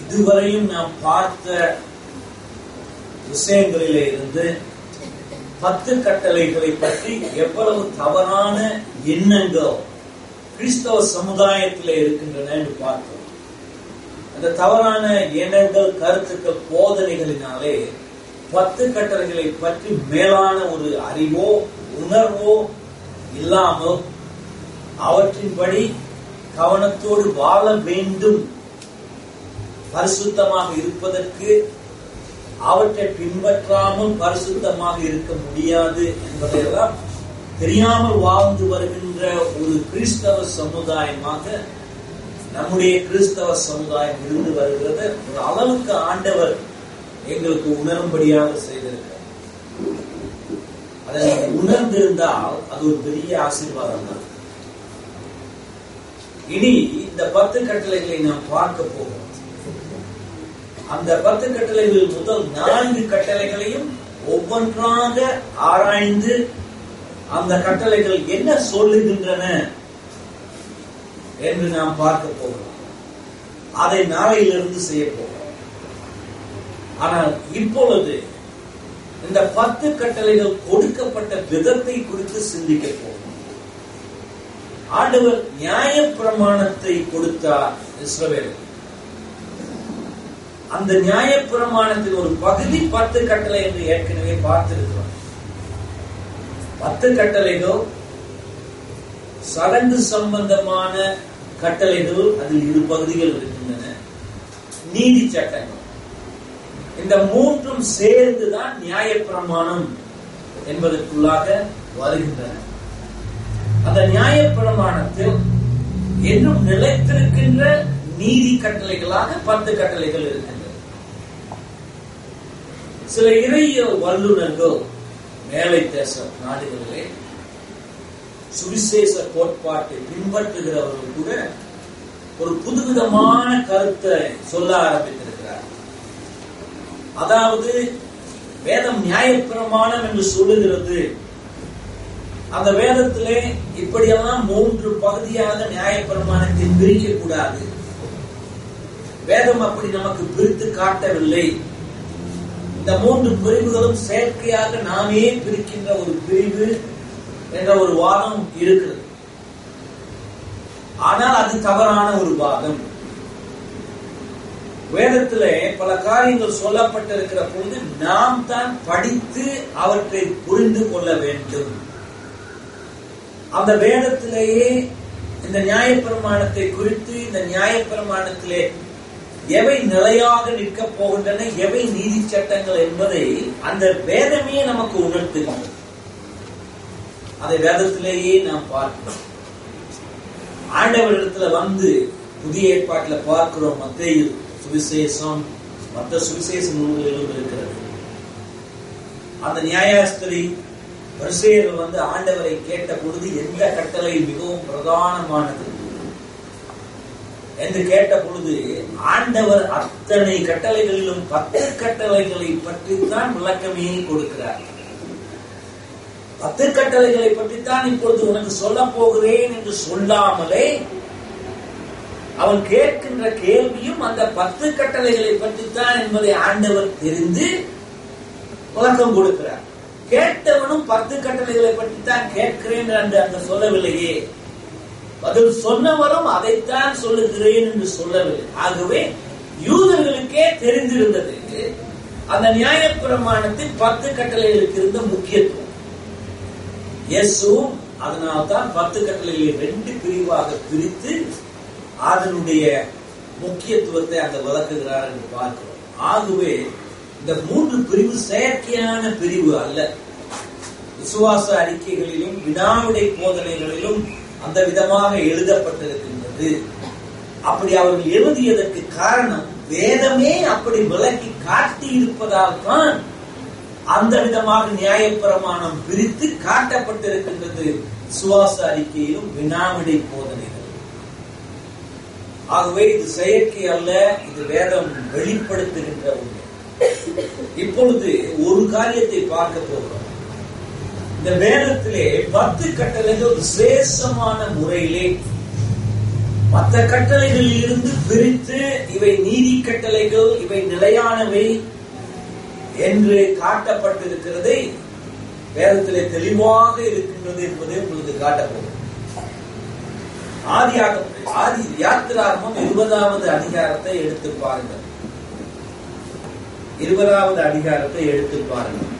இதுவரையும் நாம் பார்த்த விஷயங்களிலே இருந்து பத்து கட்டளைகளை பற்றி எவ்வளவு தவறான எண்ணங்கள் கிறிஸ்தவ சமுதாயத்திலே இருக்கின்றன என்று பார்த்தோம் அந்த தவறான எண்ணங்கள் கருத்துக்கள் போதனைகளினாலே பத்து கட்டளைகளை பற்றி மேலான ஒரு அறிவோ உணர்வோ இல்லாமல் அவற்றின்படி கவனத்தோடு வாழ வேண்டும் பரிசுத்தமாக இருப்பதற்கு அவற்றை பின்பற்றாமல் பரிசுத்தமாக இருக்க முடியாது என்பதையெல்லாம் தெரியாமல் வாழ்ந்து வருகின்ற ஒரு கிறிஸ்தவ சமுதாயமாக நம்முடைய கிறிஸ்தவ சமுதாயம் இருந்து வருகிறது ஒரு அளவுக்கு ஆண்டவர் எங்களுக்கு உணரும்படியாக செய்திருக்கிறார் அதை நீங்கள் உணர்ந்திருந்தால் அது ஒரு பெரிய ஆசீர்வாதம் தான் இனி இந்த பத்து கட்டளைகளை நாம் பார்க்க போகிறோம் அந்த பத்து கட்டளைகளில் முதல் நான்கு கட்டளைகளையும் ஒவ்வொன்றாக ஆராய்ந்து அந்த கட்டளைகள் என்ன சொல்லுகின்றன என்று நாம் பார்க்க போகிறோம் அதை நாளையிலிருந்து செய்ய போகிறோம் ஆனால் இப்பொழுது இந்த பத்து கட்டளைகள் கொடுக்கப்பட்ட விதத்தை குறித்து சிந்திக்க போகிறோம் ஆண்டவர் நியாய பிரமாணத்தை கொடுத்தார் இஸ்ரவேலுக்கு அந்த நியாய பிரமாணத்தின் ஒரு பகுதி பத்து கட்டளை என்று ஏற்கனவே பார்த்திருக்கிறோம் பத்து கட்டளைகள் சடங்கு சம்பந்தமான கட்டளைகள் அதில் இரு பகுதிகள் இருக்கின்றன நீதி சட்டங்கள் இந்த மூன்றும் சேர்ந்துதான் நியாய பிரமாணம் என்பதற்குள்ளாக வருகின்றன அந்த நியாய பிரமாணத்தில் என்றும் நிலைத்திருக்கின்ற நீதி கட்டளைகளாக பத்து கட்டளைகள் இருக்கின்றன சில இறைய வல்லுநர்கள் மேலை தேச நாடுகளிலே சுவிசேஷ கோட்பாட்டை பின்பற்றுகிறவர்கள் கூட ஒரு புதுவிதமான கருத்தை சொல்ல ஆரம்பித்திருக்கிறார் அதாவது வேதம் நியாயப்பிரமாணம் என்று சொல்லுகிறது அந்த வேதத்திலே இப்படியெல்லாம் மூன்று பகுதியாக நியாயப்பிரமாணத்தை பிரிக்க கூடாது வேதம் அப்படி நமக்கு பிரித்து காட்டவில்லை இந்த மூன்று பிரிவுகளும் செயற்கையாக நாமே பிரிக்கின்ற ஒரு பிரிவு என்ற ஒரு வாதம் இருக்கிறது ஆனால் அது தவறான ஒரு வாதம் வேதத்திலே பல காரியங்கள் சொல்லப்பட்டிருக்கிற பொழுது நாம் தான் படித்து அவற்றை புரிந்து கொள்ள வேண்டும் அந்த வேதத்திலேயே இந்த நியாயப்பிரமாணத்தை குறித்து இந்த நியாயப்பிரமாணத்திலே எவை நிலையாக நிற்க போகின்றன எவை நீதி சட்டங்கள் என்பதை அந்த வேதமே நமக்கு உணர்த்துகிறது அதை வேதத்திலேயே நாம் பார்க்கிறோம் ஆண்டவரிடத்துல வந்து புதிய ஏற்பாட்டுல பார்க்கிறோம் மத்திய சுவிசேஷம் மற்ற சுவிசேஷ நூல்களிலும் இருக்கிறது அந்த நியாயாஸ்திரி பரிசேயர் வந்து ஆண்டவரை கேட்ட பொழுது எந்த கட்டளை மிகவும் பிரதானமானது என்று கேட்ட பொழுது ஆண்டவர் அத்தனை கட்டளைகளிலும் பத்து கட்டளைகளை பற்றி தான் விளக்கமே கொடுக்கிறார் பத்து கட்டளைகளை பற்றித்தான் இப்பொழுது உனக்கு சொல்ல போகிறேன் என்று சொல்லாமலே அவன் கேட்கின்ற கேள்வியும் அந்த பத்து கட்டளைகளை பற்றித்தான் என்பதை ஆண்டவர் தெரிந்து விளக்கம் கொடுக்கிறார் கேட்டவனும் பத்து கட்டளைகளை பற்றித்தான் கேட்கிறேன் என்று அந்த சொல்லவில்லையே பதில் சொன்னவரும் அதைத்தான் சொல்லுகிறேன் என்று சொல்லவில்லை ஆகவே யூதர்களுக்கே தெரிந்திருந்தது அந்த நியாயப்பிரமாணத்தின் பத்து கட்டளைகளுக்கு இருந்த முக்கியத்துவம் இயேசுவும் அதனால்தான் பத்து கட்டளைகளை ரெண்டு பிரிவாக பிரித்து அதனுடைய முக்கியத்துவத்தை அங்க விளக்குகிறார் என்று பார்க்கிறோம் ஆகவே இந்த மூன்று பிரிவு செயற்கையான பிரிவு அல்ல விசுவாச அறிக்கைகளிலும் வினாவிடை போதனைகளிலும் அந்த விதமாக எழுதப்பட்டிருக்கின்றது அப்படி அவர்கள் எழுதியதற்கு காரணம் வேதமே அப்படி விளக்கி காட்டி இருப்பதால் தான் அந்த விதமாக நியாயப்பிரமாணம் பிரித்து காட்டப்பட்டிருக்கின்றது சுவாச அறிக்கையிலும் வினாவிடை போதனைகள் ஆகவே இது செயற்கை அல்ல இது வேதம் வெளிப்படுத்துகின்ற உண்மை இப்பொழுது ஒரு காரியத்தை பார்க்க போகிறோம் இந்த வேதத்திலே பத்து கட்டளைகள் விசேஷமான முறையிலே மற்ற கட்டளைகளில் இருந்து பிரித்து இவை நீதி கட்டளைகள் இவை நிலையானவை என்று காட்டப்பட்டிருக்கிறதை வேதத்திலே தெளிவாக இருக்கின்றது என்பதை உங்களுக்கு காட்டப்படும் ஆதியாக ஆதி யாத்திராகமம் இருபதாவது அதிகாரத்தை எடுத்து பாருங்கள் இருபதாவது அதிகாரத்தை எடுத்து பாருங்கள்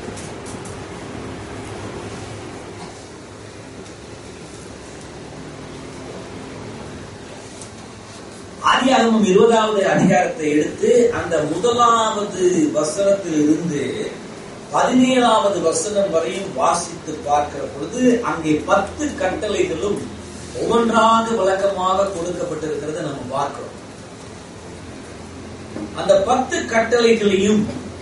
ஆதியாகமம் இருபதாவது அதிகாரத்தை எடுத்து அந்த முதலாவது வசனத்தில் இருந்து பதினேழாவது வசனம் வரையும் வாசித்து பார்க்கிற பொழுது அங்கே பத்து கட்டளைகளும் ஒவ்வொன்றாக விளக்கமாக கொடுக்கப்பட்டிருக்கிறத நம்ம பார்க்கிறோம் அந்த பத்து கட்டளைகளையும்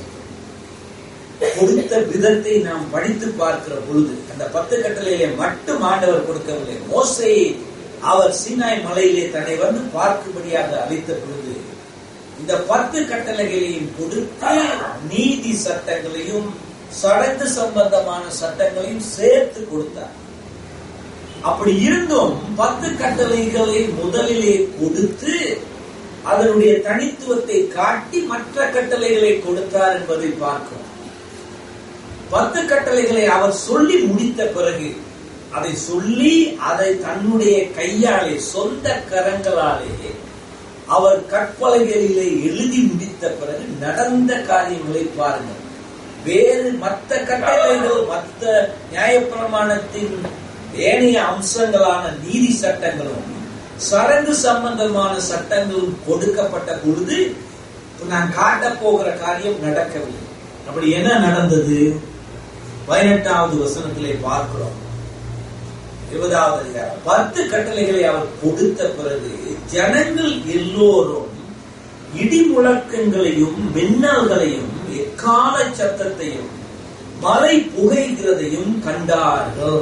கொடுத்த விதத்தை நாம் படித்து பார்க்கிற பொழுது அந்த பத்து கட்டளையிலே மட்டும் ஆண்டவர் கொடுக்கவில்லை மோசை அவர் சீனாய் மலையிலே தன்னை வந்து பார்க்கும்படியாக அழைத்த பொழுது இந்த பத்து கட்டளைகளையும் கொடுத்து நீதி சட்டங்களையும் சடங்கு சம்பந்தமான சட்டங்களையும் சேர்த்து கொடுத்தார் அப்படி இருந்தும் பத்து கட்டளைகளை முதலிலே கொடுத்து அதனுடைய தனித்துவத்தை காட்டி மற்ற கட்டளைகளை கொடுத்தார் என்பதை பார்க்கிறோம் பத்து கட்டளைகளை அவர் சொல்லி முடித்த பிறகு அதை சொல்லி அதை தன்னுடைய கையாலே சொந்த கரங்களாலே அவர் கற்பலகைகளிலே எழுதி முடித்த பிறகு நடந்த காரியங்களை பாருங்கள் வேறு மற்ற கட்டளைகள் மற்ற நியாயப்பிரமாணத்தின் ஏனைய அம்சங்களான நீதி சட்டங்களும் சடங்கு சம்பந்தமான சட்டங்களும் கொடுக்கப்பட்ட பொழுது நான் காட்ட போகிற காரியம் நடக்கவில்லை அப்படி என்ன நடந்தது பதினெட்டாவது வசனத்திலே பார்க்கிறோம் இருபதாவது அதிகாரம் பத்து கட்டளைகளை அவர் கொடுத்த பிறகு ஜனங்கள் எல்லோரும் இடி முழக்கங்களையும் மின்னல்களையும் எக்கால சத்தத்தையும் மலை புகைகிறதையும் கண்டார்கள்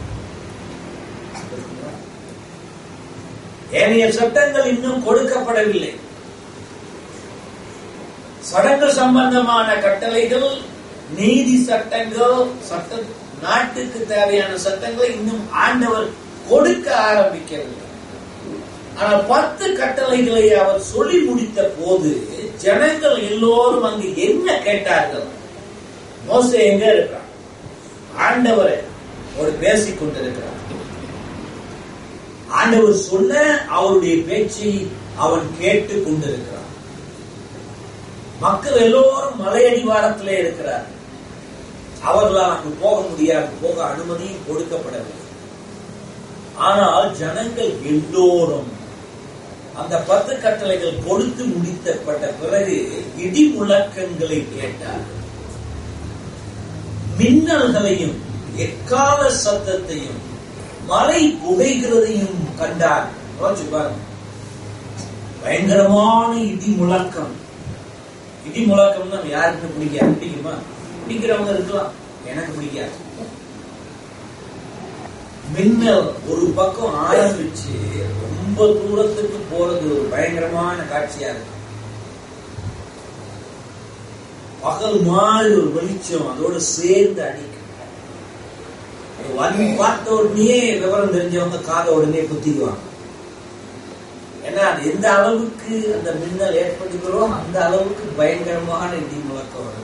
ஏனைய சட்டங்கள் இன்னும் கொடுக்கப்படவில்லை சடங்கு சம்பந்தமான கட்டளைகள் நீதி சட்டங்கள் சட்ட நாட்டுக்கு தேவையான சட்டங்களை இன்னும் ஆண்டவர் கொடுக்க ஆரம்பிக்கவில்லை ஆனால் பத்து கட்டளைகளை அவர் சொல்லி முடித்த போது ஜனங்கள் எல்லோரும் அங்கு என்ன கேட்டார்கள் மோசே எங்க இருக்கிறார் ஆண்டவரை ஒரு பேசிக் கொண்டிருக்கிறார் ஆண்டவர் சொன்ன அவருடைய பேச்சை அவன் கேட்டு கொண்டிருக்கிறான் மக்கள் எல்லோரும் மலையடிவாரத்திலே இருக்கிறார் அவர்களால் அங்கு போக முடியாது போக அனுமதியும் கொடுக்கப்படவில்லை ஆனால் ஜனங்கள் எல்லோரும் அந்த பத்து கட்டளைகள் கொடுத்து முடித்தப்பட்ட பிறகு இடி முழக்கங்களை கேட்டார்கள் மின்னல்களையும் எக்கால சத்தத்தையும் மலை புகைகிறதையும் கண்டார் யோசிச்சு பாருங்க பயங்கரமான இடி முழக்கம் இடி முழக்கம் நம்ம யாருக்குமே பிடிக்காது பிடிக்குமா பிடிக்கிறவங்க இருக்கலாம் எனக்கு பிடிக்காது மின்னல் ஒரு பக்கம் ஆரம்பிச்சு ரொம்ப தூரத்துக்கு போறது ஒரு பயங்கரமான காட்சியா இருக்கு பகல் மாதிரி ஒரு வெளிச்சம் அதோட சேர்ந்து அடிக்கும் வந்து பார்த்த உடனே விவரம் தெரிஞ்சவங்க காதை உடனே குத்திக்குவாங்க ஏன்னா அது எந்த அளவுக்கு அந்த மின்னல் ஏற்படுகிறோம் அந்த அளவுக்கு பயங்கரமான இடி முழக்கம் வரும்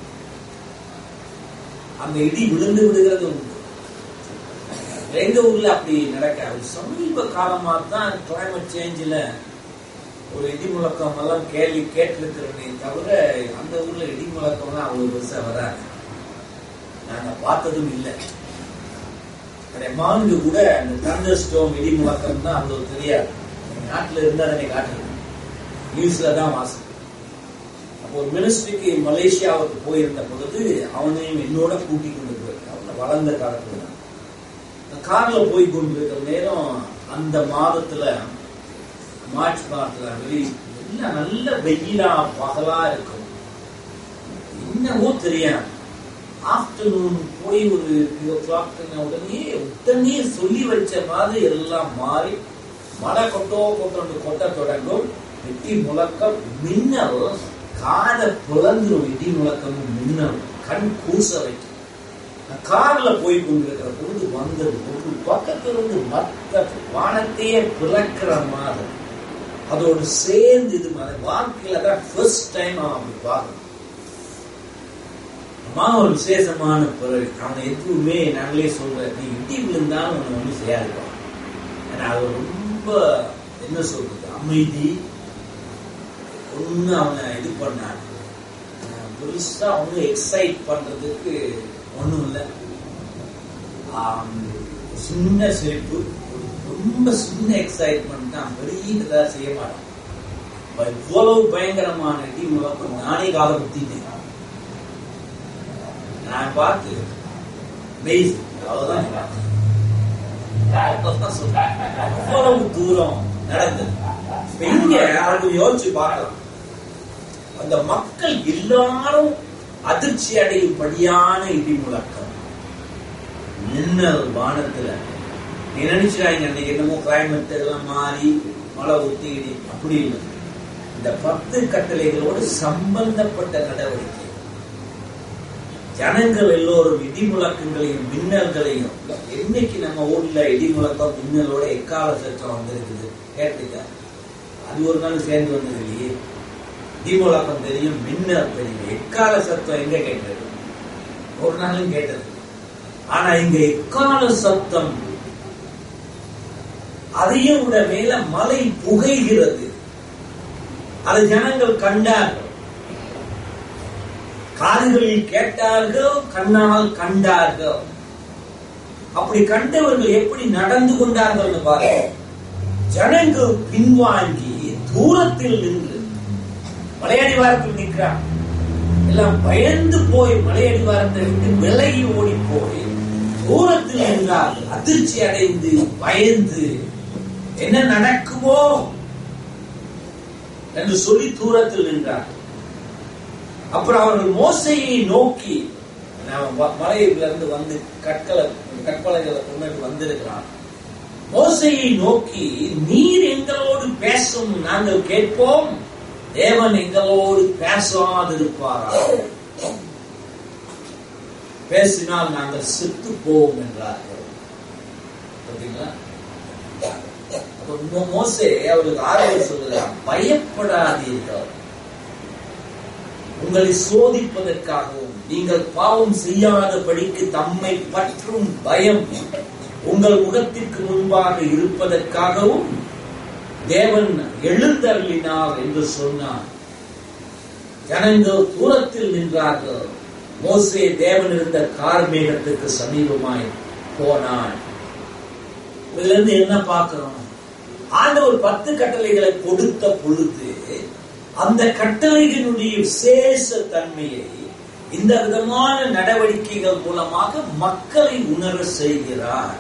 அந்த இடி விழுந்து விடுகிறது உண்டு எங்க ஊர்ல அப்படி நடக்காது சமீப காலமா தான் கிளைமேட் சேஞ்சில் ஒரு இடி முழக்கம் எல்லாம் கேள்வி கேட்டிருக்கிறனே தவிர அந்த ஊர்ல இடி முழக்கம்லாம் அவ்வளவு பெருசா வராது நாங்க பார்த்ததும் இல்லை மாங்கு கூட அந்த தண்டர் ஸ்டோம் இடி முழக்கம் தான் அவ்வளவு தெரியாது நாட்டுல இருந்தா தானே காட்டுறது நியூஸ்ல தான் வாசம் அப்போ ஒரு மினிஸ்ட்ரிக்கு மலேசியாவுக்கு போயிருந்த பொழுது அவனையும் என்னோட கூட்டி கொண்டு போயிருக்கான் அவனை வளர்ந்த காலத்துல தான் கார்ல போய் கொண்டிருக்கிற நேரம் அந்த மாதத்துல மார்ச் மாதத்துல வெளி எல்லாம் நல்ல வெயிலா பகலா இருக்கும் என்னவோ தெரியாது ஆஃப்டர்நூன் போய் ஒரு த்ரீ ஓ கிளாக் உடனே உடனே சொல்லி வச்ச மாதிரி எல்லாம் மாறி மழை கொட்டோ கொட்டோன்னு கொட்ட தொடங்கும் இடி முழக்கம் மின்னல் காதை பிளந்துரும் இடி முழக்கமும் மின்னல் கண் கூச வைக்கும் நான் கார்ல போய் கொண்டிருக்கிற பொழுது வந்தது ஒரு பக்கத்துல இருந்து மத்த வானத்தையே பிளக்கிற மாதிரி அதோடு சேர்ந்து இது மாதிரி வாழ்க்கையில தான் ஃபர்ஸ்ட் டைம் அவன் அப்படி பார்க்கணும் அம்மா ஒரு விசேஷமான பிறகு அவனை எதுவுமே நாங்களே சொல்றேன் நீ இடி விழுந்தாலும் அவனை ஒன்றும் செய்யாதுப்பா ஏன்னா அது ரொம்ப என்ன சொல்றது அமைதி ஒண்ணு அவனை இது பண்ணான் பெருசா அவங்க எக்ஸைட் பண்றதுக்கு ஒண்ணும் இல்லை ஆம், சின்ன சிரிப்பு ரொம்ப சின்ன எக்ஸைட்மெண்ட் தான் பெரிய இதாக செய்ய மாட்டான் அப்ப இவ்வளவு பயங்கரமான இடி முழக்கம் நானே காலை குத்திட்டேன் நான் பார்த்து amazing. அவ்வளவுதான் பார்த்தேன். அவ்வளவுதான் சொல்றேன். அவ்வளவு தூரம் நடந்தது இப்ப இங்க அவங்க யோசிச்சு பார்க்கலாம் அந்த மக்கள் எல்லாரும் அதிர்ச்சி அடையும்படியான இடி முழக்கம் மின்னல் வானத்துல நீ நினைச்சுறாங்க அன்னைக்கு என்னமோ கிளைமேட் எல்லாம் மாறி மழை ஊத்தி இடி அப்படி இல்லை இந்த பத்து கட்டளைகளோடு சம்பந்தப்பட்ட நடவடிக்கை ஜனங்கள் எல்லோரும் இடி முழக்கங்களையும் மின்னல்களையும் என்னைக்கு நம்ம ஊர்ல இடி முழக்கம் மின்னலோட எக்கால சட்டம் வந்திருக்குது கேட்டுக்க அது ஒரு நாள் சேர்ந்து வந்தது இல்லையே இடி முழக்கம் தெரியும் மின்னல் தெரியும் எக்கால சத்தம் எங்க கேட்டது ஒரு நாளும் கேட்டது ஆனா இங்க எக்கால சத்தம் அதையும் விட மேல மலை புகைகிறது அது ஜனங்கள் கண்டார்கள் காதுகளில் கேட்டார்கள் கண்ணால் கண்டார்கள் அப்படி கண்டவர்கள் எப்படி நடந்து கொண்டார்கள் பாருங்க ஜனங்கள் பின்வாங்கி தூரத்தில் நின்று மலையடிவாரத்தில் நிற்கிறான் எல்லாம் பயந்து போய் மலையடிவாரத்தை விட்டு விலகி ஓடி போய் தூரத்தில் நின்றார்கள் அதிர்ச்சி அடைந்து பயந்து என்ன நடக்குமோ என்று சொல்லி தூரத்தில் நின்றார்கள் அப்புறம் அவர்கள் மோசையை நோக்கி அவன் வ- மலையில இருந்து வந்து கற்களை கற்பலைகளை கொண்டு வந்திருக்கிறான் மோசையை நோக்கி நீர் எங்களோடு பேசும் நாங்கள் கேட்போம் தேவன் எங்களோடு பேசாதிருப்பாரா பேசினால் நாங்கள் செத்து போவோம் என்றார்கள் பார்த்தீங்களா அப்ப மோ- மோசே அவருக்கு ஆறுதல் சொல்லுகிறார் பயப்படாதீர்கள் உங்களை சோதிப்பதற்காகவும் நீங்கள் பாவம் செய்யாதபடிக்கு தம்மை பற்றும் பயம் உங்கள் முகத்திற்கு முன்பாக இருப்பதற்காகவும் தேவன் எழுந்தருளினார் என்று சொன்னார் ஜனங்கள் தூரத்தில் நின்றார்கள் மோசே தேவன் இருந்த கார்மேகத்துக்கு சமீபமாய் போனான் இதுல இருந்து என்ன பார்க்கிறோம் ஆண்டவர் பத்து கட்டளைகளை கொடுத்த பொழுது அந்த கட்டளைகளுடைய விசேஷ தன்மையை இந்த விதமான நடவடிக்கைகள் மூலமாக மக்களை உணர செய்கிறார்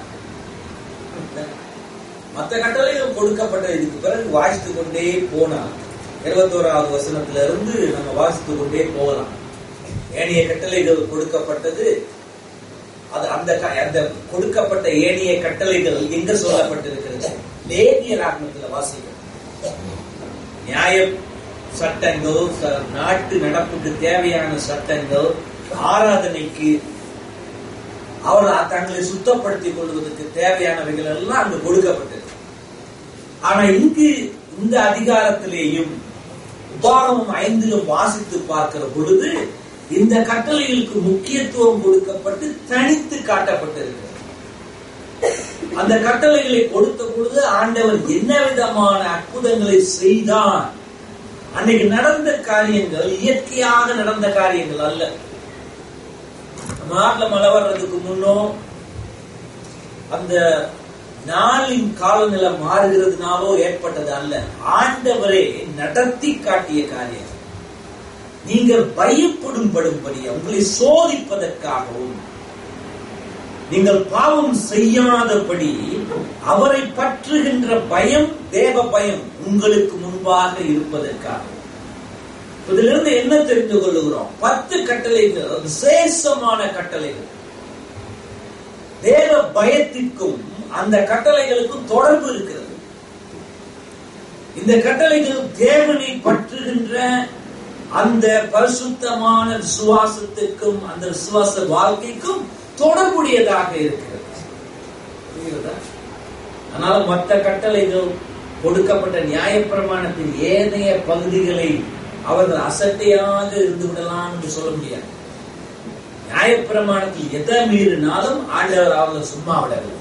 மற்ற கட்டளைகள் கொடுக்கப்பட்ட இதுக்கு பிறகு வாசித்து கொண்டே போனால் இருபத்தோராவது வசனத்துல இருந்து நம்ம வாசித்து கொண்டே போகலாம் ஏனைய கட்டளைகள் கொடுக்கப்பட்டது அது அந்த க- அந்த கொடுக்கப்பட்ட ஏனைய கட்டளைகள் எங்க சொல்லப்பட்டிருக்கிறது லேவிய ராகமத்துல வாசிக்கிறோம் நியாய சட்டங்கள் ச- நாட்டு நடப்புக்கு தேவையான சட்டங்கள் ஆராதனைக்கு அவர்கள் தங்களை சுத்தப்படுத்திக் கொள்வதற்கு தேவையானவைகள் எல்லாம் அங்கு கொடுக்கப்பட்டது ஆனா இங்கு இந்த அதிகாரத்திலேயும் உபாகமம் ஐந்திலும் வாசித்து பார்க்கிற பொழுது இந்த கட்டளைகளுக்கு முக்கியத்துவம் கொடுக்கப்பட்டு தனித்து காட்டப்பட்டிருக்கிறது அந்த கட்டளைகளை கொடுத்த பொழுது ஆண்டவர் என்ன விதமான அற்புதங்களை செய்தான் அன்னைக்கு நடந்த காரியங்கள் இயற்கையாக நடந்த காரியங்கள் அல்ல நம்ம நாட்டுல மழை வர்றதுக்கு முன்னோ அந்த நாளின் காலநிலை மாறுகிறதுனாலோ ஏற்பட்டது அல்ல ஆண்டவரே நடத்தி காட்டிய காரியம் நீங்கள் பயப்படும்படும்படி உங்களை சோதிப்பதற்காகவும் நீங்கள் பாவம் செய்யாதபடி அவரை பற்றுகின்ற பயம் தேவ பயம் உங்களுக்கு முன்பாக இருப்பதற்காக இதிலிருந்து என்ன தெரிந்து கொள்ளுகிறோம் பத்து கட்டளைகள் விசேஷமான கட்டளைகள் தேவ பயத்திற்கும் அந்த கட்டளைகளுக்கும் தொடர்பு இருக்கிறது இந்த கட்டளைகள் தேவனை பற்றுகின்ற அந்த பரிசுத்தமான விசுவாசத்திற்கும் அந்த விசுவாச வாழ்க்கைக்கும் தொடர்புடையதாக இருக்கிறது புரிகிறதா அதனால மற்ற கட்டளைகள் கொடுக்கப்பட்ட நியாயப்பிரமாணத்தின் ஏனைய பகுதிகளை அவர்கள் அசட்டையாக இருந்து விடலாம் என்று சொல்ல முடியாது நியாயப்பிரமாணத்தில் எதை மீறினாலும் ஆண்டவர் அவர்களை சும்மா விடவில்லை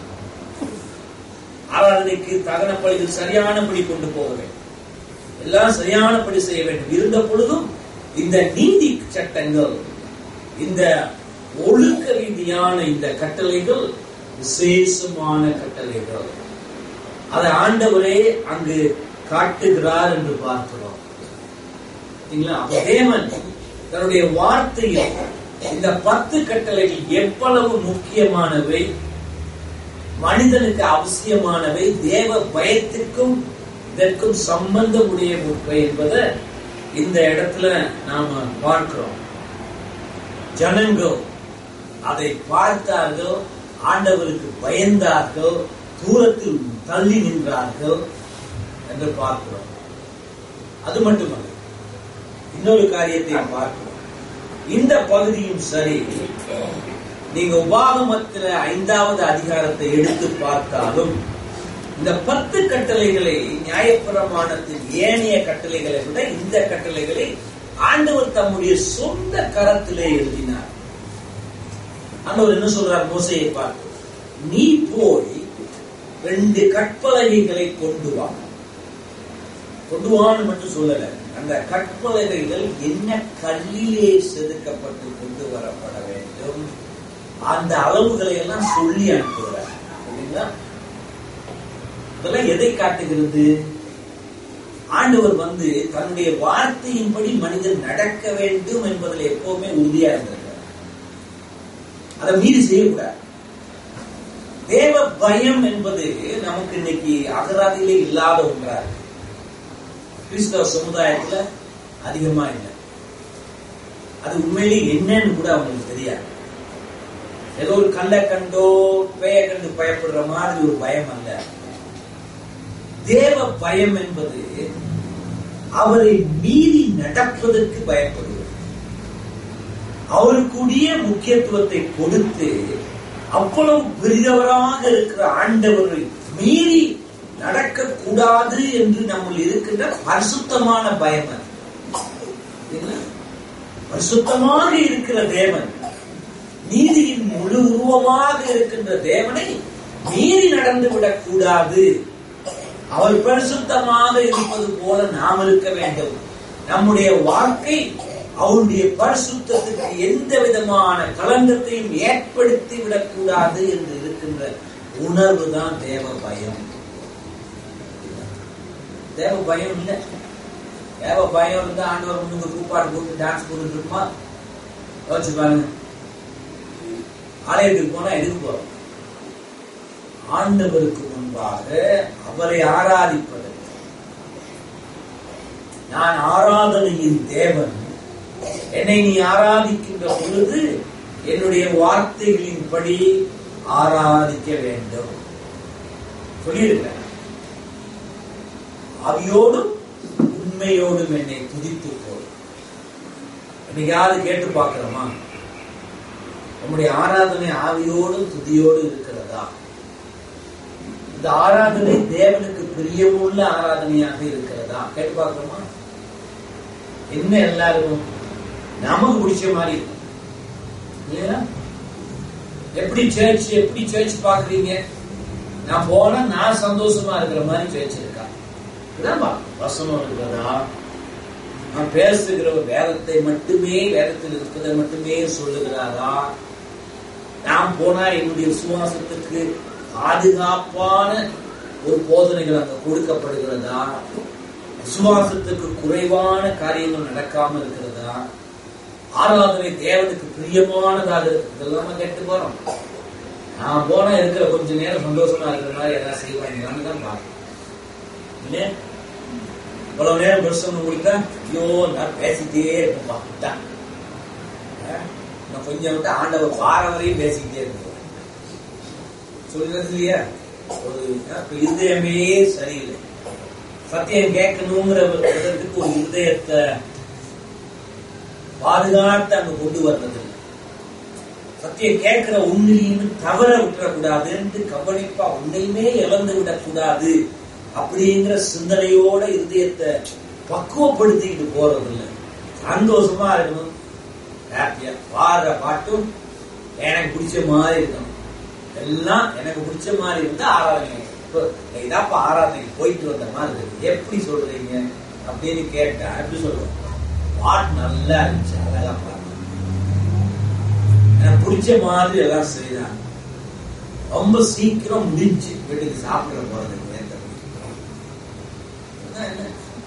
ஆராதனைக்கு தகன பழிகள் சரியானபடி கொண்டு போக வேண்டும் எல்லாம் சரியானபடி செய்ய வேண்டும் இருந்த பொழுதும் இந்த நீதி சட்டங்கள் இந்த ஒழுக்க ரீதியான இந்த கட்டளைகள் விசேஷமான கட்டளைகள் அதை ஆண்டவரே அங்கு காட்டுகிறார் என்று பார்க்கிறோம் சரிங்களா? அப்ப தேவன் தன்னுடைய வார்த்தையில் இந்த பத்து கட்டளைகள் எவ்வளவு முக்கியமானவை மனிதனுக்கு அவசியமானவை தேவ பயத்திற்கும் இதற்கும் சம்பந்தம் உடையவை என்பதை இந்த இடத்துல நாம பார்க்கிறோம் ஜனங்கள் அதை பார்த்தார்கள் ஆண்டவருக்கு பயந்தார்கள் தூரத்தில் தள்ளி நின்றார்கள் என்று பார்க்கிறோம் அது மட்டுமல்ல இன்னொரு காரியத்தை பார்க்கிறோம் இந்த பகுதியும் சரி நீங்க உபாகமத்தில ஐந்தாவது அதிகாரத்தை எடுத்து பார்த்தாலும் இந்த பத்து கட்டளைகளை நியாயப்பிரமாணத்தின் ஏனைய கட்டளைகளை விட இந்த கட்டளைகளை ஆண்டவர் தம்முடைய சொந்த கரத்திலே எழுதினார் ஆண்டவர் என்ன சொல்றார் மோசையை பார்த்து நீ போய் ரெண்டு கற்பலகைகளை கொண்டு வா கொண்டு வான்னு மட்டும் சொல்லல அந்த கற்பலகைகள் என்ன கல்லிலே செதுக்கப்பட்டு கொண்டு வரப்பட வேண்டும் அந்த அளவுகளை எல்லாம் சொல்லி அனுப்புகிறார் சரிங்களா இதெல்லாம் எதை காட்டுகிறது ஆண்டவர் வந்து தன்னுடைய வார்த்தையின்படி மனிதன் நடக்க வேண்டும் என்பதில் எப்பவுமே உறுதியா இருந்திருக்கிறார் அதை மீறி செய்யக்கூடாது தேவ பயம் என்பது நமக்கு இன்னைக்கு அகராதியிலே இல்லாத ஒன்றா இருக்கு கிறிஸ்தவ சமுதாயத்துல அதிகமா இல்லை அது உண்மையிலே என்னன்னு கூட அவங்களுக்கு தெரியாது ஏதோ ஒரு கல்லை கண்டோ பேய கண்டு பயப்படுற மாதிரி ஒரு பயம் அல்ல தேவ பயம் என்பது அவரை மீறி நடப்பதற்கு பயப்படுவது அவருக்குரிய முக்கியத்துவத்தை கொடுத்து அவ்வளவு பெரியவராக இருக்கிற ஆண்டவரை மீறி நடக்கக்கூடாது என்று நம்மள் இருக்கின்ற பரிசுத்தமான பயம் அது. சரிங்களா? பரிசுத்தமாக இருக்கிற தேவன் நீதியின் முழு உருவமாக இருக்கின்ற தேவனை மீறி நடந்து விடக்கூடாது அவர் பரிசுத்தமாக இருப்பது போல நாம் இருக்க வேண்டும் நம்முடைய வாழ்க்கை அவருடைய பரிசுத்தத்துக்கு எந்த விதமான களங்கத்தையும் ஏற்படுத்தி விடக்கூடாது என்று இருக்கின்ற உணர்வு தான் தேவ பயம் தேவ பயம் இல்லை தேவ பயம் இருந்தா ஆண்டவர் முன்னுக்கு கூப்பாடு போட்டு டான்ஸ் போட்டுட்டு இருக்குமா யோசிச்சு பாருங்க ஆலயத்துக்கு போனா எதுக்கு போறோம் ஆண்டவருக்கு முன்பாக அவரை ஆராதிப்பது நான் ஆராதனையின் தேவன் என்னை நீ ஆராதிக்கின்ற பொழுது என்னுடைய வார்த்தைகளின்படி ஆராதிக்க வேண்டும் சொல்லியிருக்கிறேன் ஆவியோடும் உண்மையோடும் என்னை துதித்து போடும் என்னைக்காவது கேட்டு பார்க்கிறோமா நம்முடைய ஆராதனை ஆவியோடும் துதியோடும் இருக்கிறதா இந்த ஆராதனை தேவனுக்கு பிரியமுள்ள ஆராதனையாக இருக்கிறதா கேட்டு பார்க்கிறோமா என்ன எல்லாரும் நமக்கு பிடிச்ச மாதிரி இருக்கும் இல்லையா எப்படி சர்ச் எப்படி சர்ச் பாக்குறீங்க நான் போனா நான் சந்தோஷமா இருக்கிற மாதிரி சர்ச் இருக்கா இதான்பா வசனம் இருக்கிறதா நான் பேசுகிற வேதத்தை மட்டுமே வேதத்தில் இருக்கிறதை மட்டுமே சொல்லுகிறாரா நான் போனா என்னுடைய விசுவாசத்துக்கு பாதுகாப்பான ஒரு போதனைகள் அங்க கொடுக்கப்படுகிறதா விசுவாசத்துக்கு குறைவான காரியங்கள் நடக்காம இருக்கிறதா ஆராதனை தேவனுக்கு பிரியமானதாக இருக்கு இதெல்லாம் நம்ம கேட்டு போறோம் நான் போனா இருக்கிற கொஞ்ச நேரம் சந்தோஷமா இருக்கிற மாதிரி எதாவது செய்வாங்களான்னு தான் பார்க்கணும் இல்லையா இவ்வளவு நேரம் பிரசங்கம் முடித்தா ஐயோ நான் பேசிட்டே இருப்பேன் விட்டான் இன்னும் கொஞ்சம் விட்டு ஆண்டவர் வார வரையும் பேசிக்கிட்டே இருக்கும் சொல்றது இல்லையா ஒரு இப்ப இருதயமே சரியில்லை சத்தியம் கேட்கணுங்கிற விதத்துக்கு ஒரு இருதயத்தை பாதுகாத்து அங்க கொண்டு வர்றது இல்லை. சத்தியம் கேட்கிற உண்மையின்னு தவற விட்டுறக்கூடாதுன்னு கவனிப்பா உன்னையுமே இழந்து விடக்கூடாது அப்படிங்கிற சிந்தனையோட இருதயத்தை பக்குவப்படுத்திக்கிட்டு போறது இல்லை சந்தோஷமா இருக்கணும் ஹாப்பியா பாடுற பாட்டும் எனக்கு பிடிச்ச மாதிரி இருக்கணும் எல்லாம் எனக்கு பிடிச்ச மாதிரி இருந்தா ஆராதனை இப்போ இதாப்பா ஆராதனைக்கு போயிட்டு வந்த மாதிரி இருக்கு எப்படி சொல்றீங்க அப்படின்னு கேட்டா எப்படி சொல்லுவோம் பாட்டு நல்லா இருந்துச்சு அழகா பாடு எனக்கு பிடிச்ச மாதிரி எல்லாம் செய்தாங்க ரொம்ப சீக்கிரம் முடிஞ்சு வீட்டுக்கு சாப்பிட போறதுக்கு நேரத்தை என்ன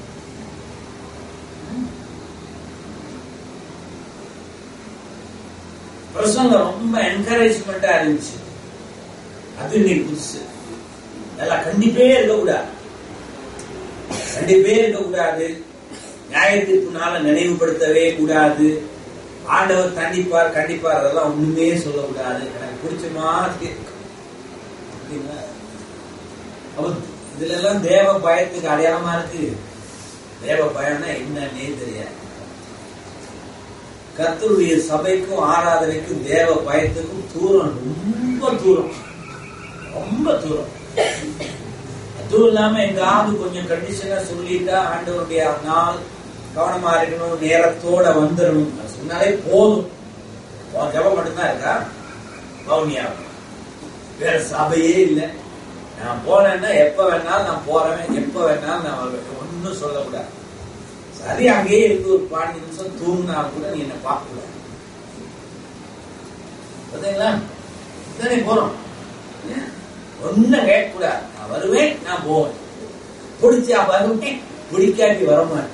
பிரசங்கம் ரொம்ப என்கரேஜ்மெண்டா இருந்துச்சு அது இன்னைக்கு புதுசு நல்லா கண்டிப்பே இருக்கக்கூடாது கண்டிப்பே இருக்கக்கூடாது நியாயத்திற்குனால நினைவுபடுத்தவே கூடாது ஆண்டவர் கண்டிப்பார் கண்டிப்பார் அதெல்லாம் ஒண்ணுமே சொல்லக்கூடாது எனக்கு பிடிச்ச மாதிரி அப்படிங்களா? அப்ப இதுல எல்லாம் தேவ பயத்துக்கு அடையாளமா இருக்கு தேவ பயம்னா என்னன்னே தெரியாது கர்த்தருடைய சபைக்கும் ஆராதனைக்கும் தேவ பயத்துக்கும் தூரம் ரொம்ப தூரம் ரொம்ப தூரம் அதுவும் இல்லாம எங்காவது கொஞ்சம் கண்டிஷனா சொல்லிட்டா ஆண்டவருடைய நாள் கவனமா இருக்கணும் நேரத்தோட வந்துடணும் அது சொன்னாலே போதும் உன் ஜபம் மட்டும்தான் இருக்கா பவுனியா வேற சபையே இல்லை நான் போனேன்னா எப்ப வேணாலும் நான் போறேன் எப்ப வேணாலும் நான் வருவேன் ஒன்னும் சொல்லக்கூடாது சரி அங்கேயே இருந்து ஒரு பாஞ்சு நிமிஷம் தூங்கினா கூட நீ என்ன பார்க்க கூடாது பார்த்தீங்களா தானே போறோம் ஒன்னும் கேட்கக்கூடாது நான் வருவேன் நான் போவேன் பிடிச்சா வருவேன் பிடிக்காட்டி வரமாட்டேன்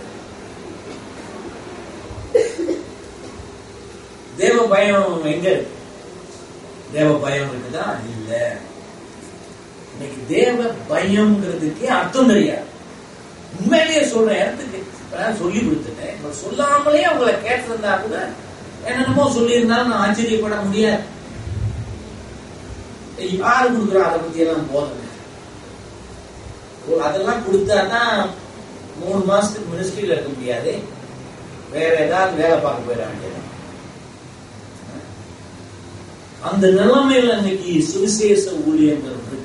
தேவ பயம் எங்க இருக்கு தேவ பயம் இருக்குதா இல்ல இன்னைக்கு தேவ பயம்ங்கிறதுக்கே அர்த்தம் தெரியாது உண்மையிலேயே சொல்ற இடத்துக்கு இப்பதான் சொல்லி கொடுத்துட்டேன் இப்ப சொல்லாமலே அவங்கள கேட்டிருந்தா கூட என்னென்னமோ சொல்லியிருந்தாலும் நான் ஆச்சரியப்பட முடியாது யாரு கொடுக்குறா அதை பத்தி எல்லாம் போதும் அதெல்லாம் கொடுத்தாதான் மூணு மாசத்துக்கு மினிஸ்ட்ரியில இருக்க முடியாது வேற ஏதாவது வேலை பார்க்க போயிட வேண்டியது அந்த நிலைமையில இன்னைக்கு சுவிசேஷ ஊழியங்கள் இருக்கு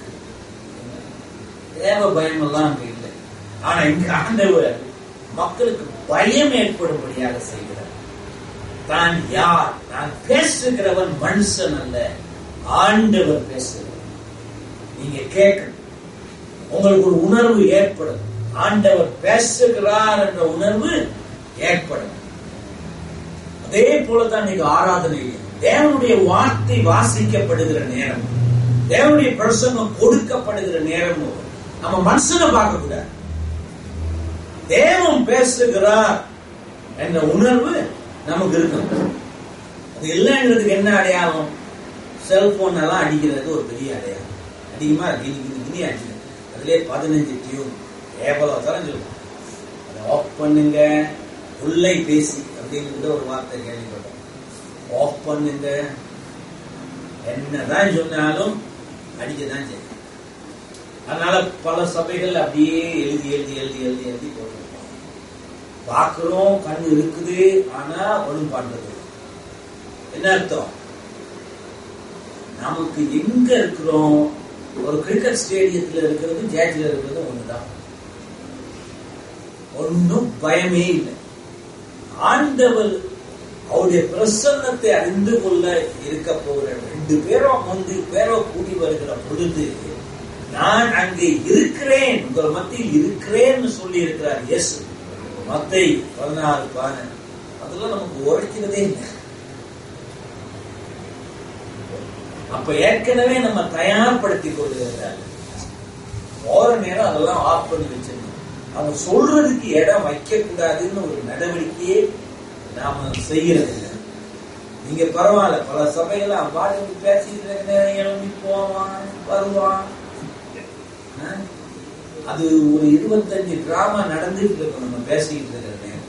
தேவ பயம் எல்லாம் அங்க இல்லை ஆனா இங்க ஆண்டவர் மக்களுக்கு பயம் ஏற்படும்படியாக செய்கிறார் தான் யார் நான் பேசுகிறவன் மனுஷன் அல்ல ஆண்டவர் பேசுகிறவர் நீங்க கேட்கணும் உங்களுக்கு ஒரு உணர்வு ஏற்படும் ஆண்டவர் பேசுகிறார் என்ற உணர்வு ஏற்படும் அதே போலதான் நீங்க ஆராதனை தேவனுடைய வார்த்தை வாசிக்கப்படுகிற நேரம் தேவனுடைய பிரசங்கம் கொடுக்கப்படுகிற நேரம் நம்ம மனுஷனை பார்க்க கூடாது தேவன் பேசுகிறார் என்ற உணர்வு நமக்கு இருக்கணும் அது இல்லைங்கிறதுக்கு என்ன அடையாளம் செல்போன் எல்லாம் அடிக்கிறது ஒரு பெரிய அடையாளம் அதிகமா கிணி கிணி கிணி அடிச்சு அதுலயே பதினஞ்சு டியூன் எவ்வளவு தரம் சொல்லுவோம் அதை ஆஃப் பண்ணுங்க உள்ளே பேசி அப்படிங்கிற ஒரு வார்த்தை கேள்விப்பட்டோம் ஆஃப் பண்ணுங்க என்னதான் சொன்னாலும் அடிக்கதான் செய்யும் அதனால பல சபைகள் அப்படியே எழுதி எழுதி எழுதி எழுதி எழுதி போட்டிருக்கோம் பார்க்கிறோம் கண்ணு இருக்குது ஆனா ஒண்ணும் பண்றது இல்லை. என்ன அர்த்தம் நமக்கு எங்க இருக்கிறோம் ஒரு கிரிக்கெட் ஸ்டேடியத்துல இருக்கிறது ஜேஜ்ல இருக்கிறது ஒண்ணுதான் ஒன்னும் பயமே இல்லை ஆண்டவர் அவருடைய பிரசன்னத்தை அறிந்து கொள்ள இருக்க போகிற ரெண்டு பேரோ மூன்று பேரோ கூடி வருகிற பொழுது நான் அங்கே இருக்கிறேன் உங்கள் மத்தியில் இருக்கிறேன்னு சொல்லி இருக்கிறார் இயேசு மத்தை பதினாறு பான அதெல்லாம் நமக்கு உழைக்கிறதே இல்லை அப்ப ஏற்கனவே நம்ம தயார்படுத்தி கொள்கிறார் போற நேரம் அதெல்லாம் ஆஃப் பண்ணி வச்சிருக்கோம் அவங்க சொல்றதுக்கு இடம் வைக்க கூடாதுன்னு ஒரு நடவடிக்கையே நாம செய்யறது இல்லை. நீங்க பரவாயில்ல பல சபைகள் அவன் பாட்டு பேசிட்டு இருக்க நேரம் எழும்பி போவான் வருவான் ஆ? அது ஒரு இருபத்தஞ்சு டிராமா நடந்துட்டு இருக்கும் நம்ம பேசிக்கிட்டு இருக்கிற நேரம்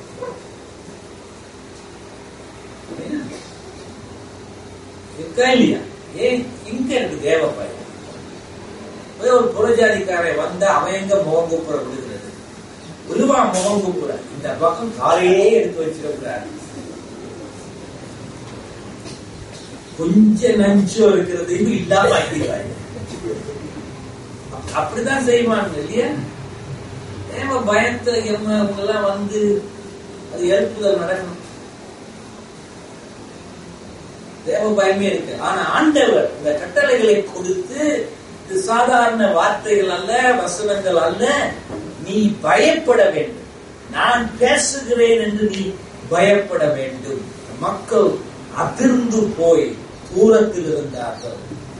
சரியா? இருக்கா இல்லையா ஏன் இங்க இருக்கு தேவ பயம் போய் ஒரு புறஜாதிக்காரன் வந்தா அவன் எங்க முகம் கூப்புற விடுகிறது விழுவா முகம் கூப்புற இந்த பக்கம் காலையே எடுத்து வச்சிடக்கூடாது கொஞ்சம் நஞ்சம் இருக்கிறதையும் இல்லாம ஆக்கிடுவாங்க அப்படிதான் செய்வாங்க இல்லையா ஏமா பயத்துல எம்ம அவங்க எல்லாம் வந்து அது எழுப்புதல் நடக்கணும் தேவ பயமே இருக்கு ஆனா ஆண்டவர் இந்த கட்டளைகளை கொடுத்து இது சாதாரண வார்த்தைகள் அல்ல வசனங்கள் அல்ல நீ பயப்பட வேண்டும் நான் பேசுகிறேன் என்று நீ பயப்பட வேண்டும் மக்கள் அதிர்ந்து போய் தூரத்தில் இருந்தார்கள்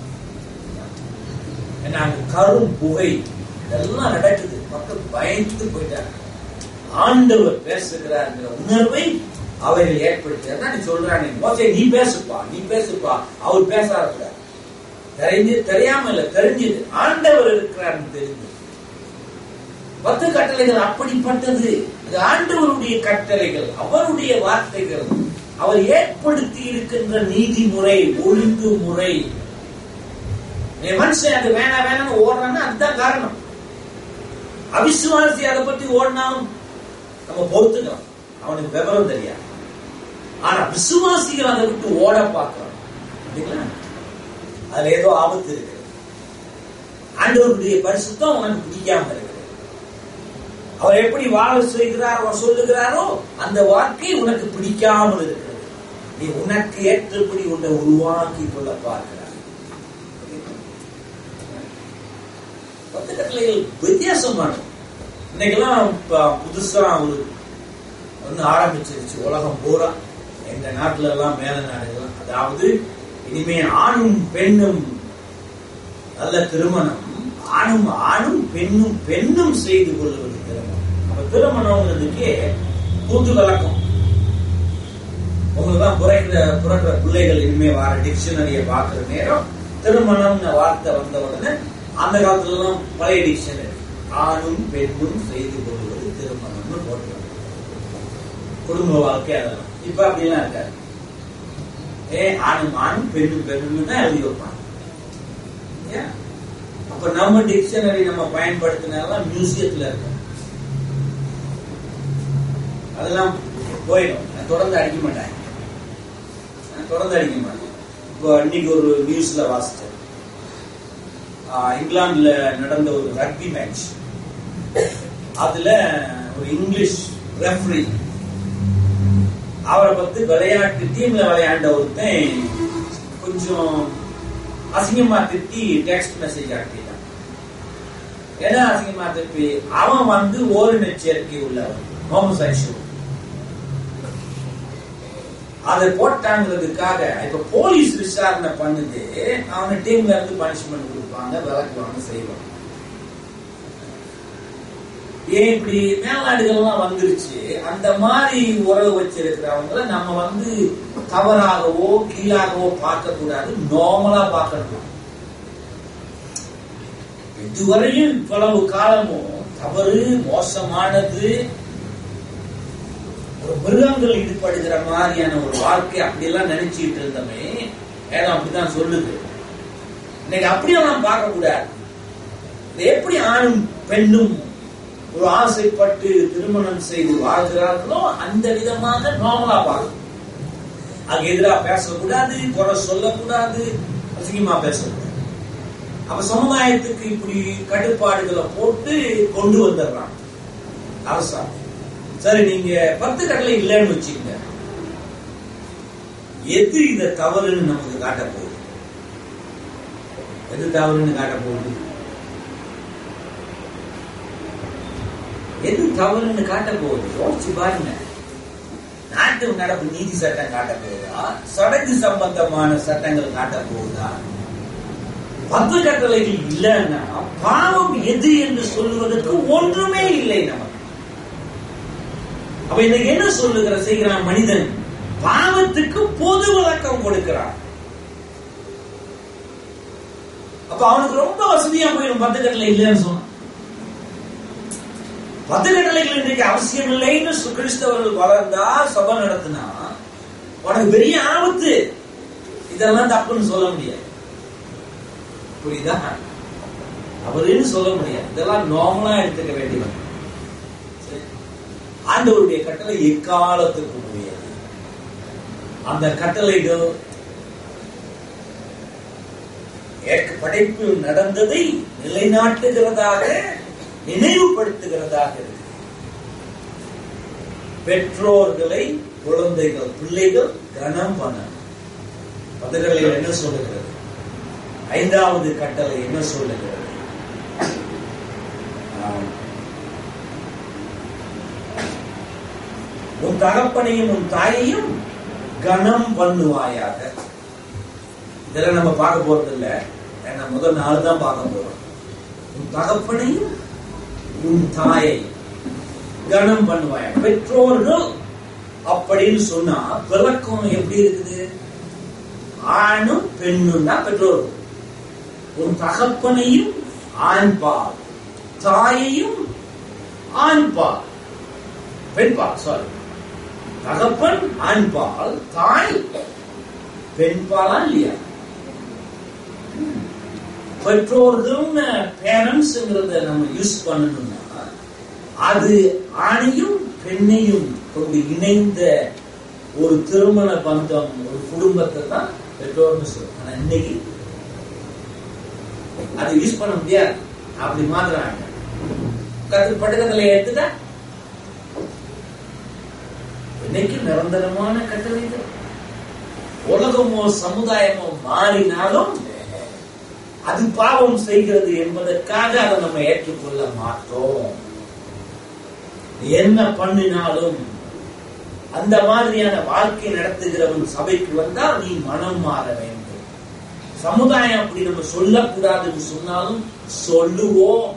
ஏன்னா அங்க கரும் புகை இதெல்லாம் நடக்குது மக்கள் பயந்து போயிட்டாங்க ஆண்டவர் பேசுகிறார்ங்கிற உணர்வை அவர்கள் ஏற்படுத்தி நீ சொல்றாங்க மோசே நீ பேசுப்பா நீ பேசுப்பா அவர் பேச ஆரம்பிச்சார் தெரிஞ்சு தெரியாம இல்ல தெரிஞ்சது ஆண்டவர் இருக்கிறார்னு தெரிஞ்சு பத்து கட்டளைகள் அப்படிப்பட்டது இது ஆண்டவருடைய கட்டளைகள் அவருடைய வார்த்தைகள் அவர் ஏற்படுத்தி இருக்கின்ற நீதிமுறை ஒழுங்கு முறை நீ மனுஷன் அது வேணாம் வேணாம்னு ஓடுறான்னா அதுதான் காரணம் அவிசுவாசி அதை பத்தி ஓடினாலும் நம்ம பொறுத்துக்கலாம் அவனுக்கு விவரம் தெரியாது ஆனா விசுவாசிகள் அதை விட்டு ஓட பார்க்கிறோம் இல்லைங்களா அதுல ஏதோ ஆபத்து இருக்கு ஆண்டவருடைய பரிசுத்தம் உனக்கு பிடிக்காம இருக்கு அவர் எப்படி வாழ செய்கிறார் அவர் சொல்லுகிறாரோ அந்த வாழ்க்கை உனக்கு பிடிக்காமல் இருக்கிறது நீ உனக்கு ஏற்றபடி உன்னை உருவாக்கி கொள்ள பார்க்கிறார் பத்து கட்டளைகள் வித்தியாசமானது இன்னைக்கெல்லாம் ப- புதுசா ஒரு வந்து ஆரம்பிச்சிருச்சு உலகம் பூரா எங்க நாட்டுல எல்லாம் மேல நாடுகள் அதாவது இனிமே ஆணும் பெண்ணும் நல்ல திருமணம் ஆணும் ஆணும் பெண்ணும் பெண்ணும் செய்து கொள்வது திருமணம் அப்ப திருமணம்ங்கிறதுக்கே புது விளக்கம் உங்களுக்கு தான் புறக்கிற புறக்கிற பிள்ளைகள் இனிமே வர டிக்ஷனரியை பார்க்கிற நேரம் திருமணம்னு வார்த்தை வந்த உடனே அந்த காலத்துல எல்லாம் பழைய டிக்ஷனரி ஆணும் பெண்ணும் செய்து கொள்வது திருமணம்னு போட்டுருவாங்க குடும்ப வாழ்க்கை அதெல்லாம் இப்ப அப்படிலாம் இருக்காது ஏ ஆணும் ஆணும் பெண்ணும் பெண்ணும் தான் எழுதி வைப்பாங்க ஏன்? அப்ப நம்ம டிக்ஷனரி நம்ம பயன்படுத்தினாலாம் மியூசியத்துல இருக்கும் அதெல்லாம் போயிடும் நான் தொடர்ந்து அடிக்க மாட்டேன் நான் தொடர்ந்து அடிக்க மாட்டேன் இப்போ இன்னைக்கு ஒரு நியூஸ்ல வாசிச்சேன் ஆஹ் இங்கிலாந்துல நடந்த ஒரு ரக்பி மேட்ச் அதுல ஒரு இங்கிலீஷ் ரெஃப்ரி அவரை பத்தி விளையாட்டு டீம்ல விளையாண்ட ஒருத்தன் கொஞ்சம் அசிங்கமா திட்டி டெக்ஸ்ட் மெசேஜ் அனுப்பிட்டான் ஏன்னா அசிங்கமா திட்டி அவன் வந்து ஓரின சேர்க்கை உள்ளவன் ஹோமோசெக்சுவல் அதை போட்டாங்கிறதுக்காக இப்ப போலீஸ் விசாரணை பண்ணுது அவன டீம்ல இருந்து பனிஷ்மெண்ட் கொடுப்பாங்க விளக்குவாங்க செய்வாங்க ஏன் இப்படி மேல்நாடுகள்லாம் வந்துருச்சு அந்த மாதிரி உறவு வச்சிருக்கிறவங்கள நம்ம வந்து தவறாகவோ கீழாகவோ பார்க்க கூடாது நார்மலா பார்க்கணும் இதுவரையும் இவ்வளவு காலமும் தவறு மோசமானது ஒரு மிருகங்கள் ஈடுபடுகிற மாதிரியான ஒரு வாழ்க்கை அப்படியெல்லாம் நினைச்சிட்டு இருந்தோமே வேதம் அப்படிதான் சொல்லுது இன்னைக்கு அப்படியே நாம் பார்க்க கூடாது இது எப்படி ஆணும் பெண்ணும் ஒரு ஆசைப்பட்டு திருமணம் செய்து வாழ்கிறார்களோ அந்த விதமாக நார்மலா பார்க்கணும் அங்க எதிராக பேசக்கூடாது குறை சொல்லக்கூடாது அசிங்கமா பேசக்கூடாது அப்ப சமுதாயத்துக்கு இப்படி கட்டுப்பாடுகளை போட்டு கொண்டு வந்துடுறாங்க அரசாங்கம் சரி நீங்க பத்து கடலை இல்லைன்னு வச்சுக்கங்க எது இத தவறுன்னு நமக்கு காட்ட போகுது எது தவறுன்னு காட்ட போகுது எது தவறுன்னு காட்ட போகுது யோசிச்சு பாருங்க நாட்டு நடப்பு நீதி சட்டம் காட்ட போகுதா சடங்கு சம்பந்தமான சட்டங்கள் காட்ட போகுதா பத்து கட்டளைகள் இல்லைன்னா பாவம் எது என்று சொல்லுவதற்கு ஒன்றுமே இல்லை நமக்கு அப்ப இன்னைக்கு என்ன சொல்லுகிற செய்கிறான் மனிதன் பாவத்துக்கு பொது விளக்கம் கொடுக்கிறான் அப்ப அவனுக்கு ரொம்ப வசதியா போயிடும் பத்து கட்டளை இல்லைன்னு சொன்னான் பத்து கட்டளைகள் இன்றைக்கு அவசியம் இல்லைன்னு சு- கிறிஸ்தவர்கள் வளர்ந்தா சபை நடத்தினா உனக்கு பெரிய ஆபத்து இதெல்லாம் தப்புன்னு சொல்ல முடியாது புரியுதா அவருன்னு சொல்ல முடியாது இதெல்லாம் நார்மலா எடுத்துக்க வேண்டியது சரி. ஆண்டவருடைய கட்டளை எக்காலத்துக்கு முடியாது அந்த கட்டளைகள் ஏற்க படைப்பில் நடந்ததை நிலைநாட்டுகிறதாக நினைவுபடுத்துகிறதாக இருக்கு பெற்றோர்களை குழந்தைகள் பிள்ளைகள் கனம் பண்ணணும் பதிகளில் என்ன சொல்லுகிறது ஐந்தாவது கட்டளை என்ன சொல்லுகிறது ஆம். உன் தகப்பனையும் உன் தாயையும் கனம் பண்ணுவாயாக இதெல்லாம் நம்ம பார்க்க போறது இல்ல ஏன்னா முதல் நாள் தான் பார்க்க போறோம் உன் தகப்பனையும் உன் தாயை கனம் பண்ணுவாயாக பெற்றோர்கள் அப்படின்னு சொன்னா விளக்கம் எப்படி இருக்குது ஆணும் பெண்ணும் தான் பெற்றோர்கள் உன் தகப்பனையும் ஆண்பால் தாயையும் ஆண்பால் பெண்பால் சாரி தகப்பன் ஆண்பால் தாய் பெண்பாலா இல்லையா பெற்றோர்கள் பேரண்ட்ஸ்ங்கிறத நம்ம யூஸ் பண்ணணும்னா அது ஆணையும் பெண்ணையும் கொண்டு இணைந்த ஒரு திருமண பந்தம் ஒரு குடும்பத்தை தான் பெற்றோர்னு சொல்றோம் ஆனா இன்னைக்கு அதை யூஸ் பண்ண முடியாது அப்படி மாத்துறாங்க கத்து படுக்கத்துல எடுத்துட்டா இன்னைக்கு நிரந்தரமான கட்டளைகள் உலகமோ சமுதாயமோ மாறினாலும் அது பாவம் செய்கிறது என்பதற்காக அதை நம்ம ஏற்றுக்கொள்ள மாட்டோம் என்ன பண்ணினாலும் அந்த மாதிரியான வாழ்க்கை நடத்துகிறவன் சபைக்கு வந்தால் நீ மனம் மாற வேண்டும் சமுதாயம் அப்படி நம்ம சொல்லக்கூடாதுன்னு சொன்னாலும் சொல்லுவோம்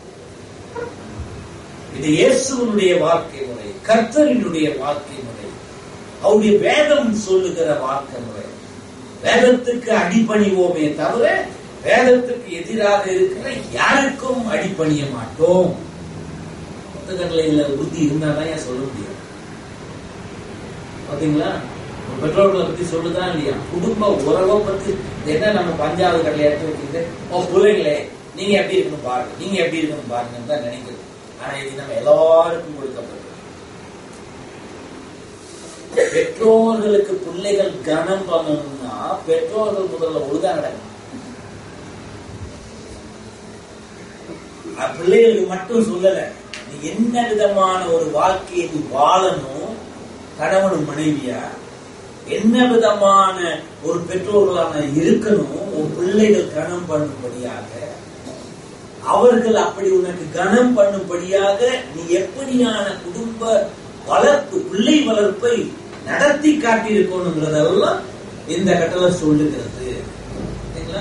இது இயேசுவனுடைய வாழ்க்கை முறை கர்த்தரினுடைய வாழ்க்கை முறை அவருடைய வேதம் சொல்லுகிற வாழ்க்கை முறை வேதத்துக்கு அடிபணிவோமே தவிர வேதத்துக்கு எதிராக இருக்கிற யாருக்கும் அடிபணிய மாட்டோம் புத்தகங்களைல உறுதி இருந்தாதான் ஏன் சொல்ல முடியும் பாத்தீங்களா ஒரு பெற்றோர்களை பத்தி சொல்லுதான் இல்லையா குடும்ப உறவை பத்தி என்ன நம்ம பஞ்சாவது கடலை எடுத்து வச்சுக்கிட்டு ஓ பிள்ளைங்களே நீங்க எப்படி இருக்கணும் பாருங்க நீங்க எப்படி இருக்கணும் பாருங்கன்னு தான் நினைக்கிறது ஆனா இது நம்ம எல்லாருக்கும் கொடுக்கப்பட்டது பெற்றோர்களுக்கு பிள்ளைகள் கனம் பண்ணணும்னா பெற்றோர்கள் முதல்ல ஒழுங்கா நடக்கணும் அஹ் பிள்ளைகளுக்கு மட்டும் சொல்லல நீ என்ன விதமான ஒரு வாழ்க்கையை நீ வாழணும் கணவனும் மனைவியா என்ன விதமான ஒரு பெற்றோர்களான இருக்கணும் உன் பிள்ளைகள் கனம் பண்ணும்படியாக அவர்கள் அப்படி உனக்கு கனம் பண்ணும்படியாக நீ எப்படியான குடும்ப வளர்ப்பு பிள்ளை வளர்ப்பை நடத்தி காட்டியிருக்கணுங்கிறதெல்லாம் இந்த கட்டளை சொல்லுகிறது சரிங்களா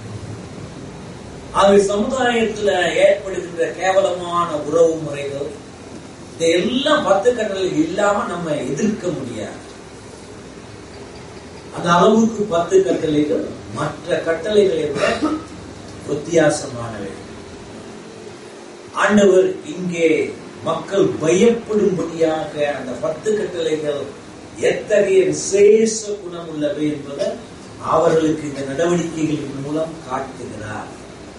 அவை சமுதாயத்துல ஏற்படுகின்ற கேவலமான உறவு முறைகள் இதெல்லாம் பத்து கட்டளை இல்லாம நம்ம எதிர்க்க முடியாது அந்த அளவுக்கு பத்து கட்டளைகள் மற்ற கட்டளைகளை விட வித்தியாசமானவை ஆண்டவர் இங்கே மக்கள் பயப்படும்படியாக அந்த பத்து கட்டளைகள் எத்தகைய விசேஷ குணம் உள்ளவை என்பதை அவர்களுக்கு இந்த நடவடிக்கைகளின் மூலம் காட்டுகிறார்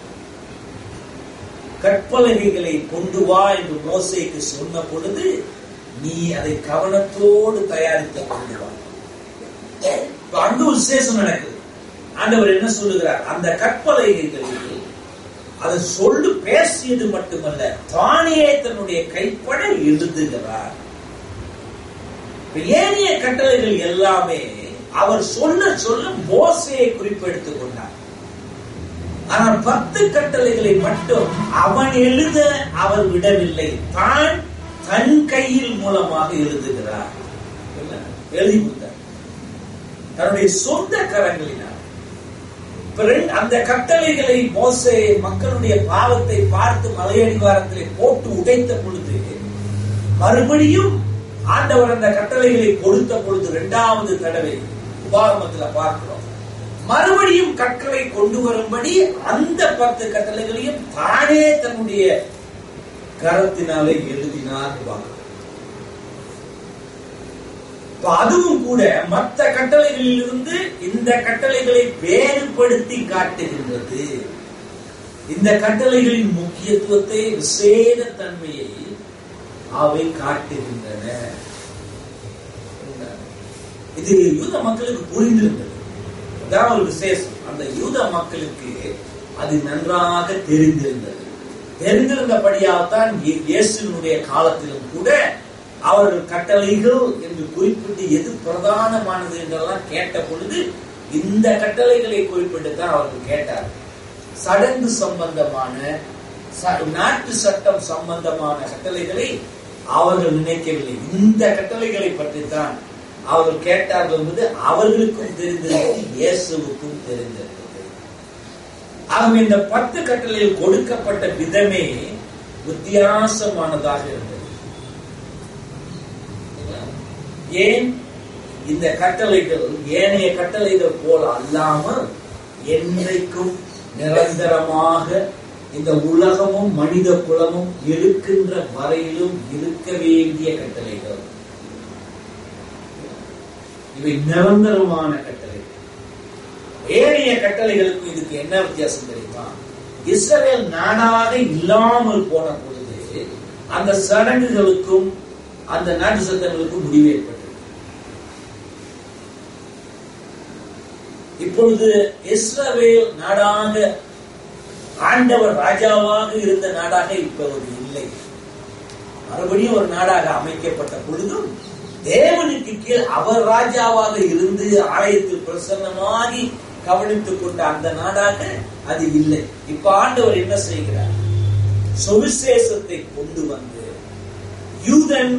கற்பலகைகளை கொண்டு வா என்று மோசைக்கு சொன்ன பொழுது நீ அதை கவனத்தோடு தயாரித்து கொண்டு வா இப்ப அங்க ஒரு விசேஷம் நடக்குது ஆண்டவர் என்ன சொல்லுகிறார் அந்த கற்பலகைகளில் அதை சொல்லு பேசியது மட்டுமல்ல தானே தன்னுடைய கைப்பட எழுதுகிறார் இப்ப ஏனைய கட்டளைகள் எல்லாமே அவர் சொல்ல சொல்ல மோசையை குறிப்பெடுத்துக் கொண்டார் ஆனால் பத்து கட்டளைகளை மட்டும் அவன் எழுத அவர் விடவில்லை தான் தன் கையில் மூலமாக எழுதுகிறார் எழுதி கொடுத்தார் தன்னுடைய சொந்த கரங்களினால் இப்ப ரெண்டு- அந்த கட்டளைகளை மோசே மக்களுடைய பாவத்தை பார்த்து மலையடிவாரத்திலே போட்டு உடைத்த பொழுது மறுபடியும் ஆண்டவர் அந்த கட்டளைகளை கொடுத்த பொழுது இரண்டாவது தடவை உபாகமத்துல பார்க்கிறோம் மறுபடியும் கற்களை கொண்டு வரும்படி அந்த பத்து கட்டளைகளையும் தானே தன்னுடைய கரத்தினாலே எழுதினார் பார்க்கிறோம். இப்ப அதுவும் கூட மற்ற கட்டளைகளில் இருந்து இந்த கட்டளைகளை வேறுபடுத்தி காட்டுகின்றது இந்த கட்டளைகளின் முக்கியத்துவத்தை விசேட தன்மையை அவை காட்டுகின்றன இது யூத மக்களுக்கு புரிந்திருந்தது அதான் ஒரு விசேஷம் அந்த யூத மக்களுக்கு அது நன்றாக தெரிந்திருந்தது தெரிந்திருந்தபடியால் தான் இயே- இயேசுவினுடைய காலத்திலும் கூட அவர்கள் கட்டளைகள் என்று குறிப்பிட்டு எது பிரதானமானது என்றெல்லாம் கேட்ட பொழுது இந்த கட்டளைகளை குறிப்பிட்டு தான் அவர்கள் கேட்டார்கள் சடங்கு சம்பந்தமான ச- நாட்டு சட்டம் சம்பந்தமான கட்டளைகளை அவர்கள் நினைக்கவில்லை இந்த கட்டளைகளை பற்றி தான் அவர்கள் கேட்டார்கள் என்பது அவர்களுக்கும் தெரிந்திருந்தது இயேசுவுக்கும் தெரிந்திருந்தது ஆகவே இந்த பத்து கட்டளையில் கொடுக்கப்பட்ட விதமே வித்தியாசமானதாக இருந்தது ஏன் இந்த கட்டளைகள் ஏனைய கட்டளைகள் போல அல்லாமல் என்றைக்கும் நிரந்தரமாக இந்த உலகமும் மனித குலமும் இருக்கின்ற வரையிலும் இருக்க வேண்டிய கட்டளைகள் இவை நிரந்தரமான கட்டளைகள் ஏனைய கட்டளைகளுக்கும் இதுக்கு என்ன வித்தியாசம் தெரியுமா இஸ்ரவேல் நாடாக இல்லாமல் போன பொழுது அந்த சடங்குகளுக்கும் அந்த நாட்டு சட்டங்களுக்கும் முடிவு ஏற்பட்டது இப்பொழுது இஸ்ரவேல் நாடாக ஆண்டவர் ராஜாவாக இருந்த நாடாக இப்பொழுது இல்லை மறுபடியும் ஒரு நாடாக அமைக்கப்பட்ட பொழுதும் தேவனுக்கு கீழ் அவர் ராஜாவாக இருந்து ஆலயத்தில் பிரசன்னமாகி கவனித்துக் கொண்ட அந்த நாடாக அது இல்லை இப்ப ஆண்டவர் என்ன செய்கிறார் சுவிசேஷத்தை கொண்டு வந்து யூதன்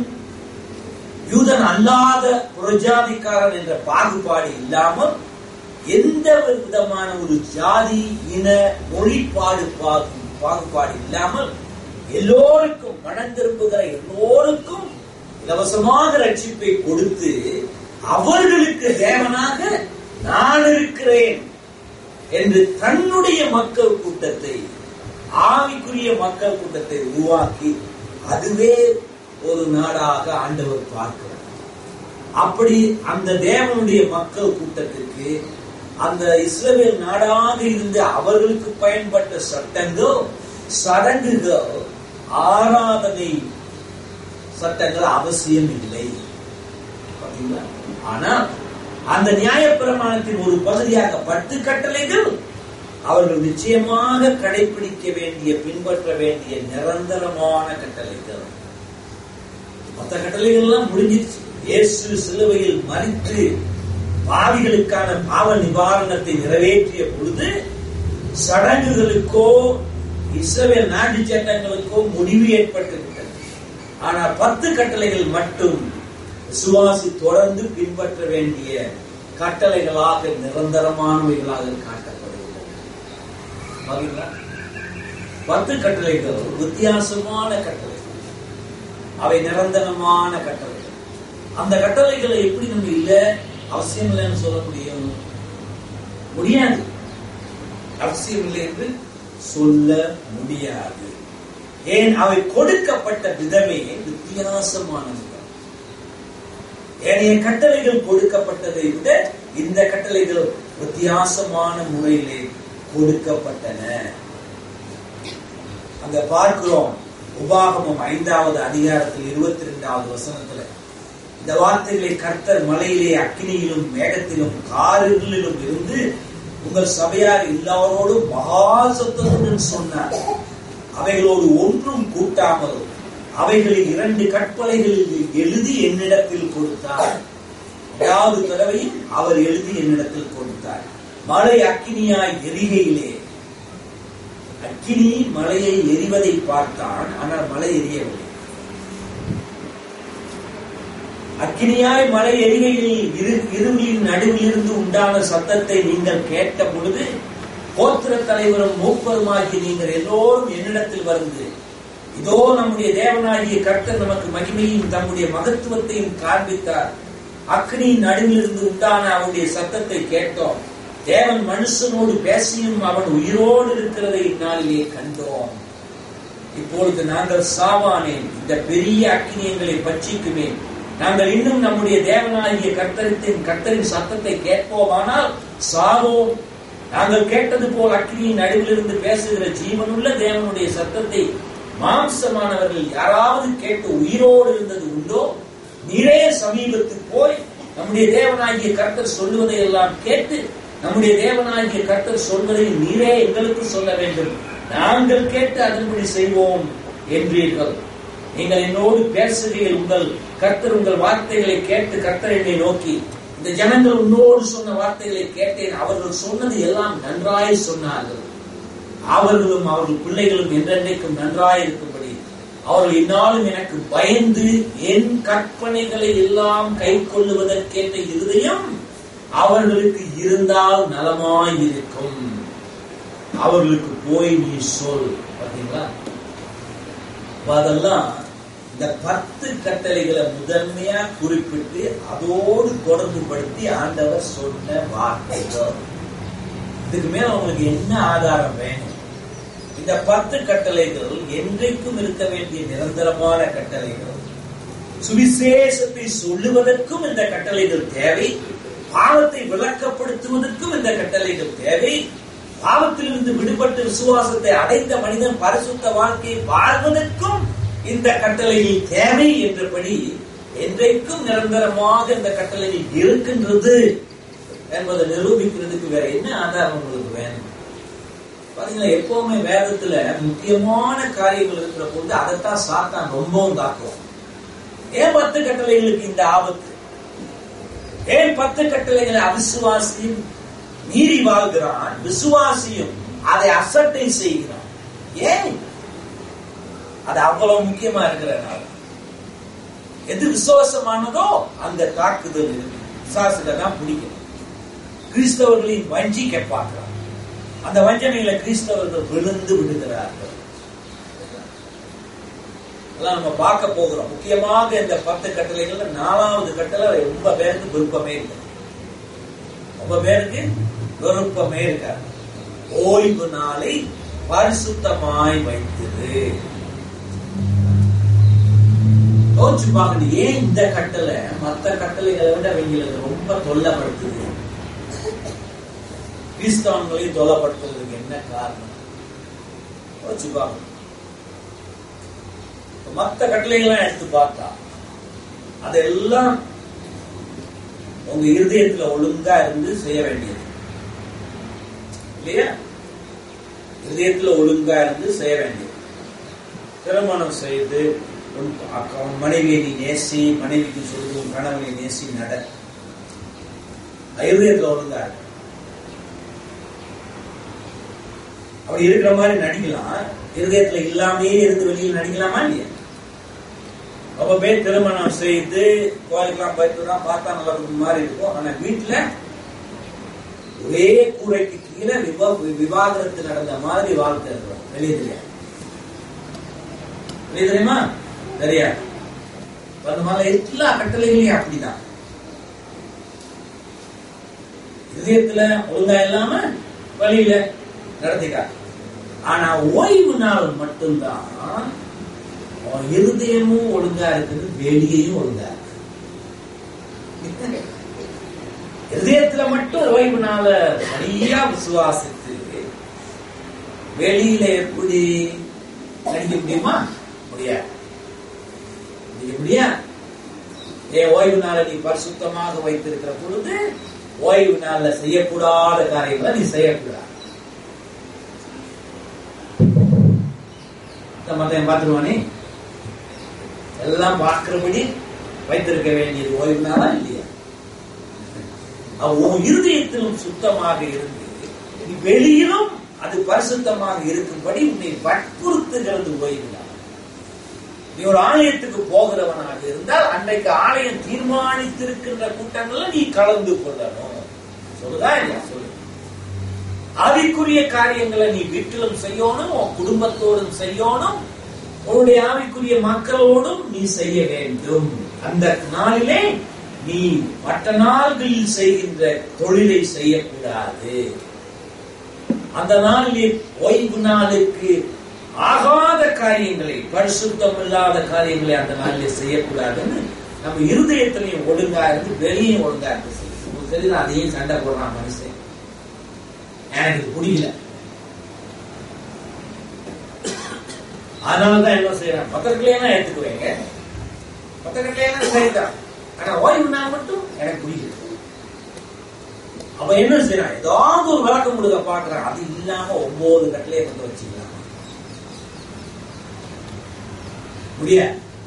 யூதன் அல்லாத புரஜாதிக்காரன் என்ற பாகுபாடு இல்லாமல் எந்த விதமான ஒரு ஜாதி இன மொழிப்பாடு பாகு- பாகுபாடு இல்லாமல் எல்லோருக்கும் மனம் திரும்புகிற எல்லோருக்கும் இலவசமாக ரட்சிப்பை கொடுத்து அவர்களுக்கு தேவனாக நான் இருக்கிறேன் என்று தன்னுடைய மக்கள் கூட்டத்தை ஆவிக்குரிய மக்கள் கூட்டத்தை உருவாக்கி அதுவே ஒரு நாடாக ஆண்டவர் பார்க்கிறார் அப்படி அந்த தேவனுடைய மக்கள் கூட்டத்திற்கு அந்த இஸ்ரவேல் நாடாக இருந்து அவர்களுக்கு பயன்பட்ட சட்டங்கள் சடங்குகள் ஆராதனை சட்டங்கள் அவசியம் இல்லை பாத்தீங்களா? ஆனால் அந்த நியாயப்பிரமாணத்தின் ஒரு பகுதியாக பத்து கட்டளைகள் அவர்கள் நிச்சயமாக கடைபிடிக்க வேண்டிய பின்பற்ற வேண்டிய நிரந்தரமான கட்டளைகள் மற்ற கட்டளைகள் எல்லாம் முடிஞ்சிருச்சு இயேசு சிலுவையில் மறித்து பாவிகளுக்கான பாவ நிவாரணத்தை நிறைவேற்றிய பொழுது சடங்குகளுக்கோ இஸ்ரவேல் நாட்டு சட்டங்களுக்கோ முடிவு ஏற்பட்டு விட்டது ஆனா பத்து கட்டளைகள் மட்டும் விசுவாசி தொடர்ந்து பின்பற்ற வேண்டிய கட்டளைகளாக நிரந்தரமானவைகளாக காட்டப்படுகின்றன பாத்தீங்களா? பத்து கட்டளைகள் வித்தியாசமான கட்டளைகள் அவை நிரந்தரமான கட்டளைகள் அந்த கட்டளைகளை எப்படி நம்ம இல்ல அவசியம் இல்லைன்னு சொல்ல முடியும் முடியாது அவசியம் இல்லை என்று சொல்ல முடியாது ஏன் அவை கொடுக்கப்பட்ட விதமே வித்தியாசமானது ஏனைய கட்டளைகள் கொடுக்கப்பட்டதை விட இந்த கட்டளைகள் வித்தியாசமான முறையிலே கொடுக்கப்பட்டன அங்க பார்க்கிறோம் உபாகமம் ஐந்தாவது அதிகாரத்தில் இருபத்தி ரெண்டாவது வசனத்துல இந்த வார்த்தைகளை கர்த்தர் மலையிலே அக்கினியிலும் மேகத்திலும் காரிலும் இருந்து உங்கள் சபையார் எல்லாரோடும் மகா சத்தத்துடன் சொன்னார் அவைகளோடு ஒன்றும் கூட்டாமல் அவைகளில் இரண்டு கற்பலைகளில் எழுதி என்னிடத்தில் கொடுத்தார் ஏழாவது தடவையும் அவர் எழுதி என்னிடத்தில் கொடுத்தார் மலை அக்கினியாய் எரிகையிலே அக்கினி மலையை எரிவதை பார்த்தான் ஆனால் மலை எரியவில்லை அக்கினியாய் மலை எரிகையில் இரு இருளின் நடுவில் இருந்து உண்டான சத்தத்தை நீங்கள் கேட்ட பொழுது கோத்திர தலைவரும் மூப்பருமாகி நீங்கள் எல்லோரும் என்னிடத்தில் வந்து இதோ நம்முடைய தேவனாகிய கர்த்தர் நமக்கு மகிமையும் தம்முடைய மகத்துவத்தையும் காண்பித்தார் அக்னியின் நடுவில் இருந்து உண்டான அவருடைய சத்தத்தை கேட்டோம் தேவன் மனுஷனோடு பேசியும் அவன் உயிரோடு இருக்கிறதை இந்நாளிலே கண்டோம் இப்பொழுது நாங்கள் சாவானேன் இந்த பெரிய அக்கினி எங்களை பட்சிக்குமே நாங்கள் இன்னும் நம்முடைய தேவனாகிய கர்த்தரின் கர்த்தரின் சத்தத்தை கேட்போமானால் சாவோம் நாங்கள் கேட்டது போல் அக்கினியின் நடுவிலிருந்து பேசுகிற ஜீவனுள்ள தேவனுடைய சத்தத்தை மாம்சமானவர்கள் யாராவது கேட்டு உயிரோடு இருந்தது உண்டோ நீரே சமீபத்துக்கு போய் நம்முடைய தேவனாகிய கர்த்தர் சொல்லுவதை எல்லாம் கேட்டு நம்முடைய தேவனாகிய கர்த்தர் சொல்வதை நீரே எங்களுக்கு சொல்ல வேண்டும் நாங்கள் கேட்டு அதன்படி செய்வோம் என்றீர்கள் நீங்கள் என்னோடு பேசுகையில் உங்கள் கர்த்தர் உங்கள் வார்த்தைகளை கேட்டு கர்த்தர் என்னை நோக்கி இந்த ஜனங்கள் உன்னோடு சொன்ன வார்த்தைகளை கேட்டேன் அவர்கள் சொன்னது எல்லாம் நன்றாய் சொன்னார்கள் அவர்களும் அவர்கள் பிள்ளைகளும் என்றென்றைக்கும் நன்றாய் இருக்கும்படி அவர்கள் இந்நாளும் எனக்கு பயந்து என் கற்பனைகளை எல்லாம் கை கொள்ளுவதற்கேற்ற இருதயம் அவர்களுக்கு இருந்தால் நலமாய் இருக்கும் அவர்களுக்கு போய் நீ சொல் பாத்தீங்களா அப்ப அதெல்லாம் இந்த பத்து கட்டளைகளை முதன்மையா குறிப்பிட்டு அதோடு தொடர்பு படுத்தி ஆண்டவர் சொன்ன வார்த்தைகள் இதுக்கு மேல உங்களுக்கு என்ன ஆதாரம் வேணும் இந்த பத்து கட்டளைகள் என்றைக்கும் இருக்க வேண்டிய நிரந்தரமான கட்டளைகள் சுவிசேஷத்தை சொல்லுவதற்கும் இந்த கட்டளைகள் தேவை பாவத்தை விளக்கப்படுத்துவதற்கும் இந்த கட்டளைகள் தேவை பாவத்திலிருந்து விடுபட்டு விசுவாசத்தை அடைந்த மனிதன் பரிசுத்த வாழ்க்கையை வாழ்வதற்கும் இந்த கட்டளைகள் தேவை என்றபடி என்றைக்கும் நிரந்தரமாக இந்த கட்டளைகள் இருக்கின்றது என்பதை நிரூபிக்கிறதுக்கு வேற என்ன ஆதாரம் உங்களுக்கு வேணும் பாத்தீங்களா எப்பவுமே வேதத்துல முக்கியமான காரியங்கள் இருக்கிற போது அதைத்தான் சாத்தான் ரொம்பவும் தாக்குவோம் ஏன் பத்து கட்டளைகளுக்கு இந்த ஆபத்து ஏன் பத்து கட்டளைகளை அவிசுவாசியும் மீறி வாழ்கிறான் விசுவாசியும் அதை அசட்டை செய்கிறான் ஏன் அது அவ்வளவு முக்கியமா இருக்கிறனால எது விசுவாசமானதோ அந்த தாக்குதல் இருக்கு விசுவாசத்தை தான் பிடிக்கும் கிறிஸ்தவர்களின் வஞ்சிக்க பார்க்கிறார் அந்த வஞ்சனையில கிறிஸ்தவர்கள் விழுந்து விடுகிறார்கள் அதெல்லாம் நம்ம பார்க்க போகிறோம் முக்கியமாக இந்த பத்து கட்டளைகள்ல நாலாவது கட்டளை ரொம்ப பேருக்கு விருப்பமே இல்லை ரொம்ப பேருக்கு விருப்பமே இருக்காது ஓய்வு நாளை பரிசுத்தமாய் வைத்திரு யோசிச்சு பார்க்கணும் ஏன் இந்த கட்டளை மற்ற கட்டளைகளை விட அவங்களுக்கு ரொம்ப தொல்லப்படுத்துது கிறிஸ்தவங்களையும் தொல்லப்படுத்துறதுக்கு என்ன காரணம் யோசிச்சு பார்க்கணும் மற்ற கட்டளைகள்லாம் எடுத்து பார்த்தா அதெல்லாம் உங்க இருதயத்துல ஒழுங்கா இருந்து செய்ய வேண்டியது இல்லையா இதயத்துல ஒழுங்கா இருந்து செய்ய வேண்டியது திருமணம் செய்து உன் அக்க- உன் மனைவியை நீ நேசி மனைவிக்கு சொல்லி உன் கணவனை நேசி நட இருதயத்துல ஒழுங்கா இருக்கு அப்படி இருக்கிற மாதிரி நடிக்கலாம் இருதயத்துல இல்லாமே இருந்து வெளியில் நடிக்கலாமா இல்லையா ரொம்ப பேர் திருமணம் செய்து கோயிலுக்கெல்லாம் போயிட்டு தான் பார்த்தா நல்லா இருக்கும் மாதிரி இருக்கும் ஆனா வீட்டுல ஒரே கூரைக்கு கீழே விவா விவாகரத்து நடந்த மாதிரி வாழ்க்கை இருக்கிறோம் வெளியே தெரியாது வெளியே தெரியுமா தெரியாது இப்ப அந்த மாதிரி எல்லா கட்டளைகளையும் அப்படிதான் இதயத்துல ஒழுங்கா இல்லாம வழியில நடத்திட்டாங்க ஆனா ஓய்வு நாள் மட்டும்தான் அவன் இருதயமும் ஒழுங்கா இருக்குது வெளியையும் ஒழுங்கா இருக்கு இதயத்துல மட்டும் ஓய்வு நாள சரியா விசுவாசித்து வெளியில எப்படி நடிக்க முடியுமா முடியாது நடிக்க முடியாது ஏன் ஓய்வு நாளை நீ பரிசுத்தமாக வைத்திருக்கிற பொழுது ஓய்வு நாள்ல செய்யக்கூடாத காரியங்களை நீ செய்யக்கூடாது மத்தையும் பார்த்துருவானே எல்லாம் பார்க்கிறபடி வைத்திருக்க வேண்டியது ஓய்வு நாளா இல்லையா அவ் உன் இருதயத்திலும் சுத்தமாக இருந்து நீ வெளியிலும் அது பரிசுத்தமாக இருக்கும்படி உன்னை வற்புறுத்துகிறது ஓய்வு நாள் நீ ஒரு ஆலயத்துக்கு போகிறவனாக இருந்தால் அன்றைக்கு ஆலயம் தீர்மானித்திருக்கின்ற கூட்டங்கள்ல நீ கலந்து கொள்ளணும் சொல்லுதா இல்லையா சொல்லு ஆவிக்குரிய காரியங்களை நீ வீட்டிலும் செய்யணும் உன் குடும்பத்தோடும் செய்யணும் உன்னுடைய ஆவிக்குரிய மக்களோடும் நீ செய்ய வேண்டும் அந்த நாளிலே நீ மற்ற நாள்களில் செய்கின்ற தொழிலை செய்யக்கூடாது அந்த நாளிலே ஓய்வு நாளுக்கு ஆகாத காரியங்களை பரிசுத்தம் இல்லாத காரியங்களை அந்த நாளிலே செய்யக்கூடாதுன்னு நம்ம இருதயத்திலையும் ஒழுங்கா இருந்து வெளியும் ஒழுங்கா இருந்து செய்யணும். உங்களுக்கு தெரியுது அதையும் சண்டை போடுறான் மனுஷன் எனக்கு இது புரியல அதனாலதான் என்ன செய்யறேன் பத்திரத்துலாம் ஏத்துக்குவேங்க பத்திரத்துலாம் சரிதான் ஆனா ஓய்வு நாள் மட்டும் எனக்கு புரியல அப்ப அப்ப என்ன செய்யறான் ஏதாவது ஒரு விளக்கம் கொடுக்க பாக்குறான் அது இல்லாம ஒன்பது கட்டளையை கொண்டு வச்சுக்கலாம் முடிய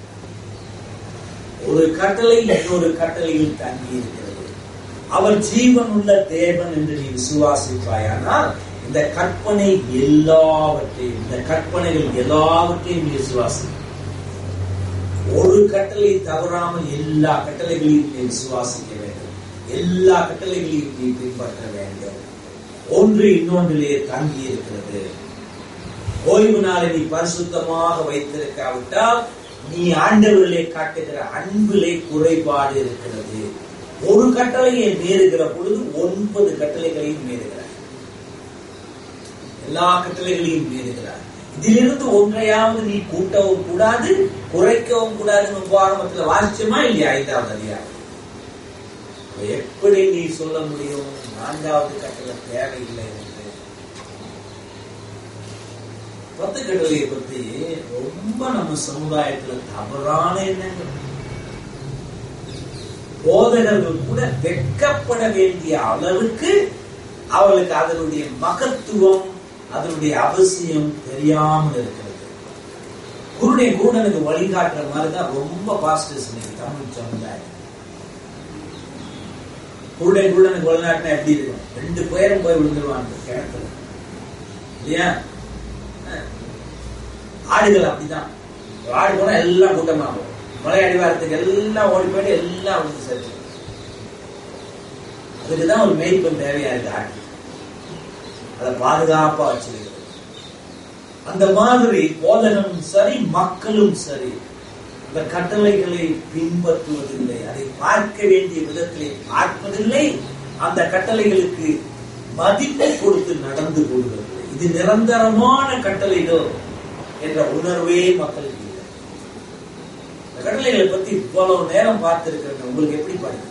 ஒரு கட்டளை இன்னொரு கட்டளையில் தங்கி இருக்கிறது அவர் ஜீவன் உள்ள தேவன் என்று நீ விசுவாசிப்பாயானால் இந்த கற்பனை எல்லாவற்றையும் இந்த கற்பனைகள் எல்லாவற்றையும் நீ விசுவாசி ஒரு கட்டளை தவறாமல் எல்லா கட்டளைகளையும் நீ விசுவாசிக்க வேண்டும் எல்லா கட்டளைகளையும் நீ பின்பற்ற வேண்டும் ஒன்று இன்னொன்றிலே தங்கி இருக்கிறது ஓய்வு நாளை நீ பரிசுத்தமாக வைத்திருக்காவிட்டால் நீ ஆண்டவர்களே காட்டுகிற அன்பிலே குறைபாடு இருக்கிறது ஒரு கட்டளையை மீறுகிற பொழுது ஒன்பது கட்டளைகளையும் மீறுகிறார் எல்லா கட்டளைகளையும் மீறுகிறார் இதிலிருந்து ஒன்றையாவது நீ கூட்டவும் கூடாது குறைக்கவும் கூடாதுன்னு உபாரமத்தில் வாசிச்சமா இல்லையா ஐந்தாவது அதிகாரம் எப்படி நீ சொல்ல முடியும் நான்காவது கட்டளை தேவையில்லை என்று பத்து கட்டளையை பத்தி ரொம்ப நம்ம சமுதாயத்துல தவறான எண்ணங்கள் போதகர்கள் கூட வெட்கப்பட வேண்டிய அளவுக்கு அவளுக்கு அதனுடைய மகத்துவம் அதனுடைய அவசியம் தெரியாமல் இருக்கிறது குருடைய குருடனுக்கு வழிகாட்டுற மாதிரிதான் ரொம்ப பாஸ்டர்ஸ் இன்னைக்கு தமிழ் சமுதாயம் குருடைய குருடனுக்கு வழிகாட்டினா எப்படி இருக்கும் ரெண்டு பேரும் போய் விழுந்துருவாங்க கிணத்துல இல்லையா ஆடுகள் அப்படிதான் ஆடு போனா எல்லாம் கூட்டமாகும் மலை அடிவாரத்துக்கு எல்லாம் ஓடி போயிட்டு எல்லாம் வந்து சேர்த்து அதுக்குதான் ஒரு மேய்ப்பன் தேவையா இருக்கு ஆடு அதை பாதுகாப்பா வச்சிருக்கிறது அந்த மாதிரி போதகனும் சரி மக்களும் சரி அந்த கட்டளைகளை பின்பற்றுவதில்லை அதை பார்க்க வேண்டிய விதத்திலே பார்ப்பதில்லை அந்த கட்டளைகளுக்கு மதிப்பை கொடுத்து நடந்து கொள்வதில்லை இது நிரந்தரமான கட்டளைகள் என்ற உணர்வே மக்களுக்கு இல்லை இந்த கட்டளைகளை பத்தி இவ்வளவு நேரம் பார்த்திருக்கிறேன் உங்களுக்கு எப்படி பாருங்க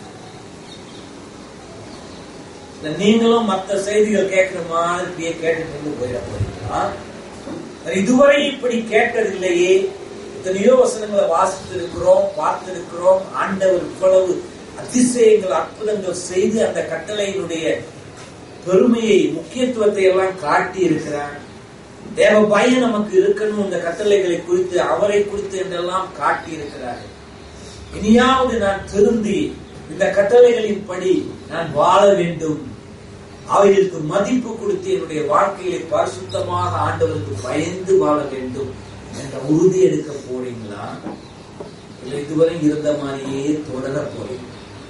நீங்களும் மற்ற செய்திகள் கேட்கிற மாதிரியே கேட்டுட்டு இருந்து போயிட போறீங்களா இதுவரை இப்படி கேட்டதில்லையே எத்தனையோ வசனங்களை வாசித்து இருக்கிறோம் பார்த்திருக்கிறோம் ஆண்டவர் இவ்வளவு அதிசயங்கள் அற்புதங்கள் செய்து அந்த கட்டளையினுடைய பெருமையை முக்கியத்துவத்தை எல்லாம் காட்டி இருக்கிறார் தேவ பயம் நமக்கு இருக்கணும் இந்த கட்டளைகளை குறித்து அவரை குறித்து என்றெல்லாம் காட்டி இருக்கிறார் இனியாவது நான் திருந்தி இந்த கட்டளைகளின் படி நான் வாழ வேண்டும் அவைகளுக்கு மதிப்பு கொடுத்து என்னுடைய வாழ்க்கையை பரிசுத்தமாக ஆண்டவருக்கு பயந்து வாழ வேண்டும் என்ற உறுதி எடுக்க போறீங்களா இல்லை இதுவரை இருந்த மாதிரியே தொடர போறீங்க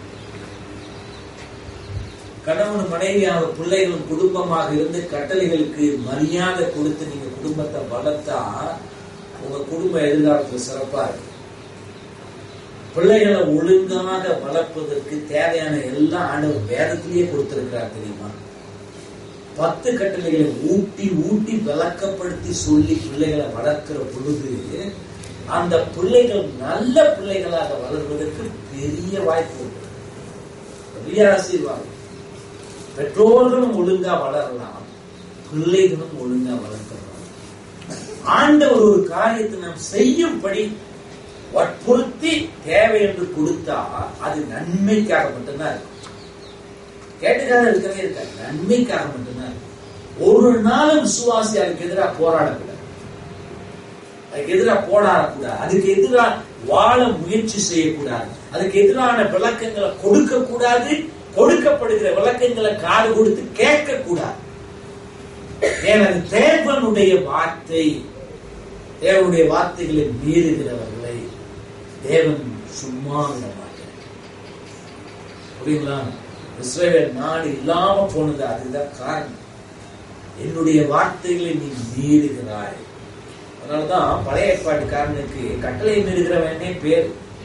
கணவன் மனைவியாக பிள்ளைகளும் குடும்பமாக இருந்து கட்டளைகளுக்கு மரியாதை கொடுத்து நீங்க குடும்பத்தை வளர்த்தா உங்க குடும்ப எதிர்காலத்துல சிறப்பா இருக்கு பிள்ளைகளை ஒழுங்காக வளர்ப்பதற்கு தேவையான எல்லா ஆண்டவர் வேதத்திலேயே கொடுத்திருக்கிறார் தெரியுமா பத்து கட்டளைகளை ஊட்டி ஊட்டி விளக்கப்படுத்தி சொல்லி பிள்ளைகளை வளர்க்கிற பொழுது அந்த பிள்ளைகள் நல்ல பிள்ளைகளாக வளர்வதற்கு பெரிய வாய்ப்பு உண்டு பெரிய ஆசீர்வாதம் பெற்றோர்களும் ஒழுங்கா வளரலாம் பிள்ளைகளும் ஒழுங்கா வளர்க்கலாம் ஆண்டவர் ஒரு காரியத்தை நாம் செய்யும்படி வற்புறுத்தி தேவை என்று கொடுத்தா அது நன்மைக்காக மட்டும்தான் இருக்கும் கேட்டுக்காக இருக்கவே இருக்காது நன்மைக்காக மட்டும்தான் இருக்கும் ஒரு நாளும் விசுவாசி அதுக்கு எதிராக போராடக்கூடாது அதுக்கு எதிராக போராடக்கூடாது அதுக்கு எதிராக வாழ முயற்சி செய்யக்கூடாது அதுக்கு எதிரான விளக்கங்களை கொடுக்க கூடாது கொடுக்கப்படுகிற விளக்கங்களை காது கொடுத்து கேட்க கூடாது எனது தேவனுடைய வார்த்தை தேவனுடைய வார்த்தைகளை மீறுகிறவர்களை தேவன் சும்மா விட மாட்டார் புரியுங்களா இஸ்ரேல் நாடு இல்லாம போனது அதுதான் காரணம் என்னுடைய வார்த்தைகளை நீ மீறுகிறாய் அதனாலதான் பழைய ஏற்பாட்டுக்காரனுக்கு கட்டளை மீறுகிறவனே பேர்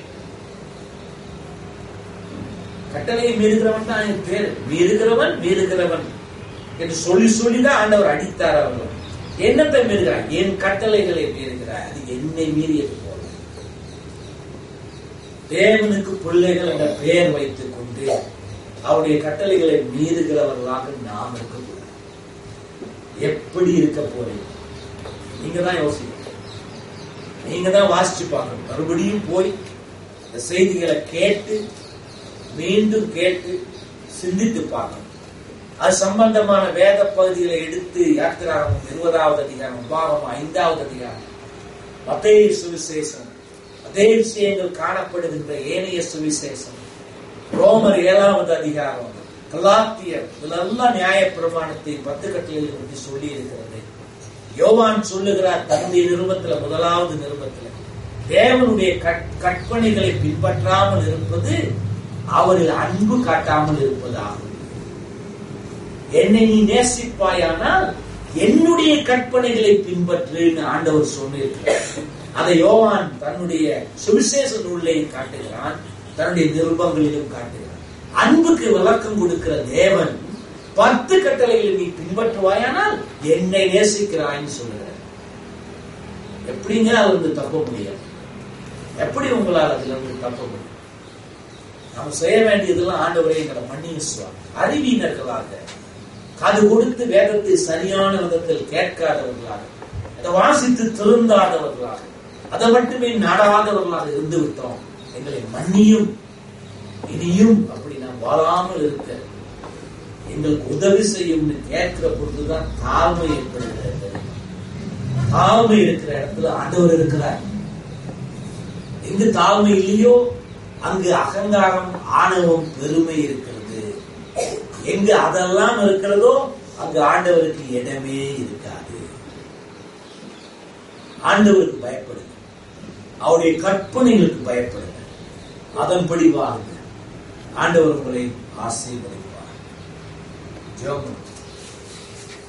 கட்டளையை மீறுகிறவன் தான் என் பேர் மீறுகிறவன் மீறுகிறவன் என்று சொல்லி சொல்லிதான் ஆண்டவர் அடித்தார் அவர்கள் என்னத்தை மீறுகிறார் என் கட்டளைகளை மீறுகிறார் அது என்னை மீறியது போல தேவனுக்கு பிள்ளைகள் என்ற பெயர் வைத்துக் கொண்டு அவருடைய கட்டளைகளை மீறுகிறவர்களாக நாம் இருக்கக்கூடாது எப்படி இருக்க போறீங்க நீங்க தான் யோசிக்கணும் நீங்க தான் வாசிச்சு பார்க்கணும் மறுபடியும் போய் இந்த செய்திகளை கேட்டு மீண்டும் கேட்டு சிந்தித்து பார்க்கணும் அது சம்பந்தமான வேத பகுதிகளை எடுத்து யாத்திராகமும் இருபதாவது அதிகாரம் உபாகமும் ஐந்தாவது அதிகாரம் மத்தேய சுவிசேஷம் அதே விஷயங்கள் காணப்படுகின்ற ஏனைய சுவிசேஷம் ரோமர் ஏழாவது அதிகாரம் கலாத்தியர் இதெல்லாம் நியாய பிரமாணத்தை பத்து கட்டளைகளை பற்றி சொல்லி இருக்கிறது யோவான் சொல்லுகிறார் தன்னுடைய நிருபத்துல முதலாவது நிருபத்துல தேவனுடைய கட்- கற்பனைகளை பின்பற்றாமல் இருப்பது அவரில் அன்பு காட்டாமல் இருப்பதாகும் என்னை நீ நேசிப்பாயானால் என்னுடைய கற்பனைகளை பின்பற்றுன்னு ஆண்டவர் சொல்லியிருக்கிறார் அதை யோவான் தன்னுடைய சுவிசேஷ நூலிலையும் காட்டுகிறான் தன்னுடைய நிருபங்களிலும் காட்டுகிறான் அன்புக்கு விளக்கம் கொடுக்கிற தேவன் பத்து கட்டளைகளை நீ பின்பற்றுவாயானால் என்னை நேசிக்கிறாய்ன்னு சொல்லுகிறார் எப்படிங்க அது வந்து தப்ப முடியாது எப்படி உங்களால் அதுல இருந்து தப்ப முடியும் நம்ம செய்ய வேண்டியதெல்லாம் ஆண்டவரே எங்களை மன்னியும் சுவாமி அறிவியினர்களாக காது கொடுத்து வேதத்தை சரியான விதத்தில் கேட்காதவர்களாக அதை வாசித்து திருந்தாதவர்களாக அதை மட்டுமே நாடாதவர்களாக இருந்து விட்டோம் எங்களை மன்னியும் இனியும் அப்படி நாம் வாழாமல் இருக்க எங்களுக்கு உதவி செய்யும்னு கேட்கிற பொழுதுதான் தாழ்மை ஏற்படுகிறது தாழ்மை இருக்கிற இடத்துல ஆண்டவர் இருக்கிறார் எங்கு தாழ்மை இல்லையோ அங்கு அகங்காரம் ஆணவம் பெருமை இருக்கிறது எங்கு அதெல்லாம் இருக்கிறதோ அங்கு ஆண்டவருக்கு இடமே இருக்காது ஆண்டவருக்கு பயப்படுங்க அவருடைய கற்பனைகளுக்கு பயப்படுங்க அதன்படி வாருங்க ஆண்டவர் உங்களை ஆசீர்வதிப்பார் ஜெபம் பண்ணுங்க.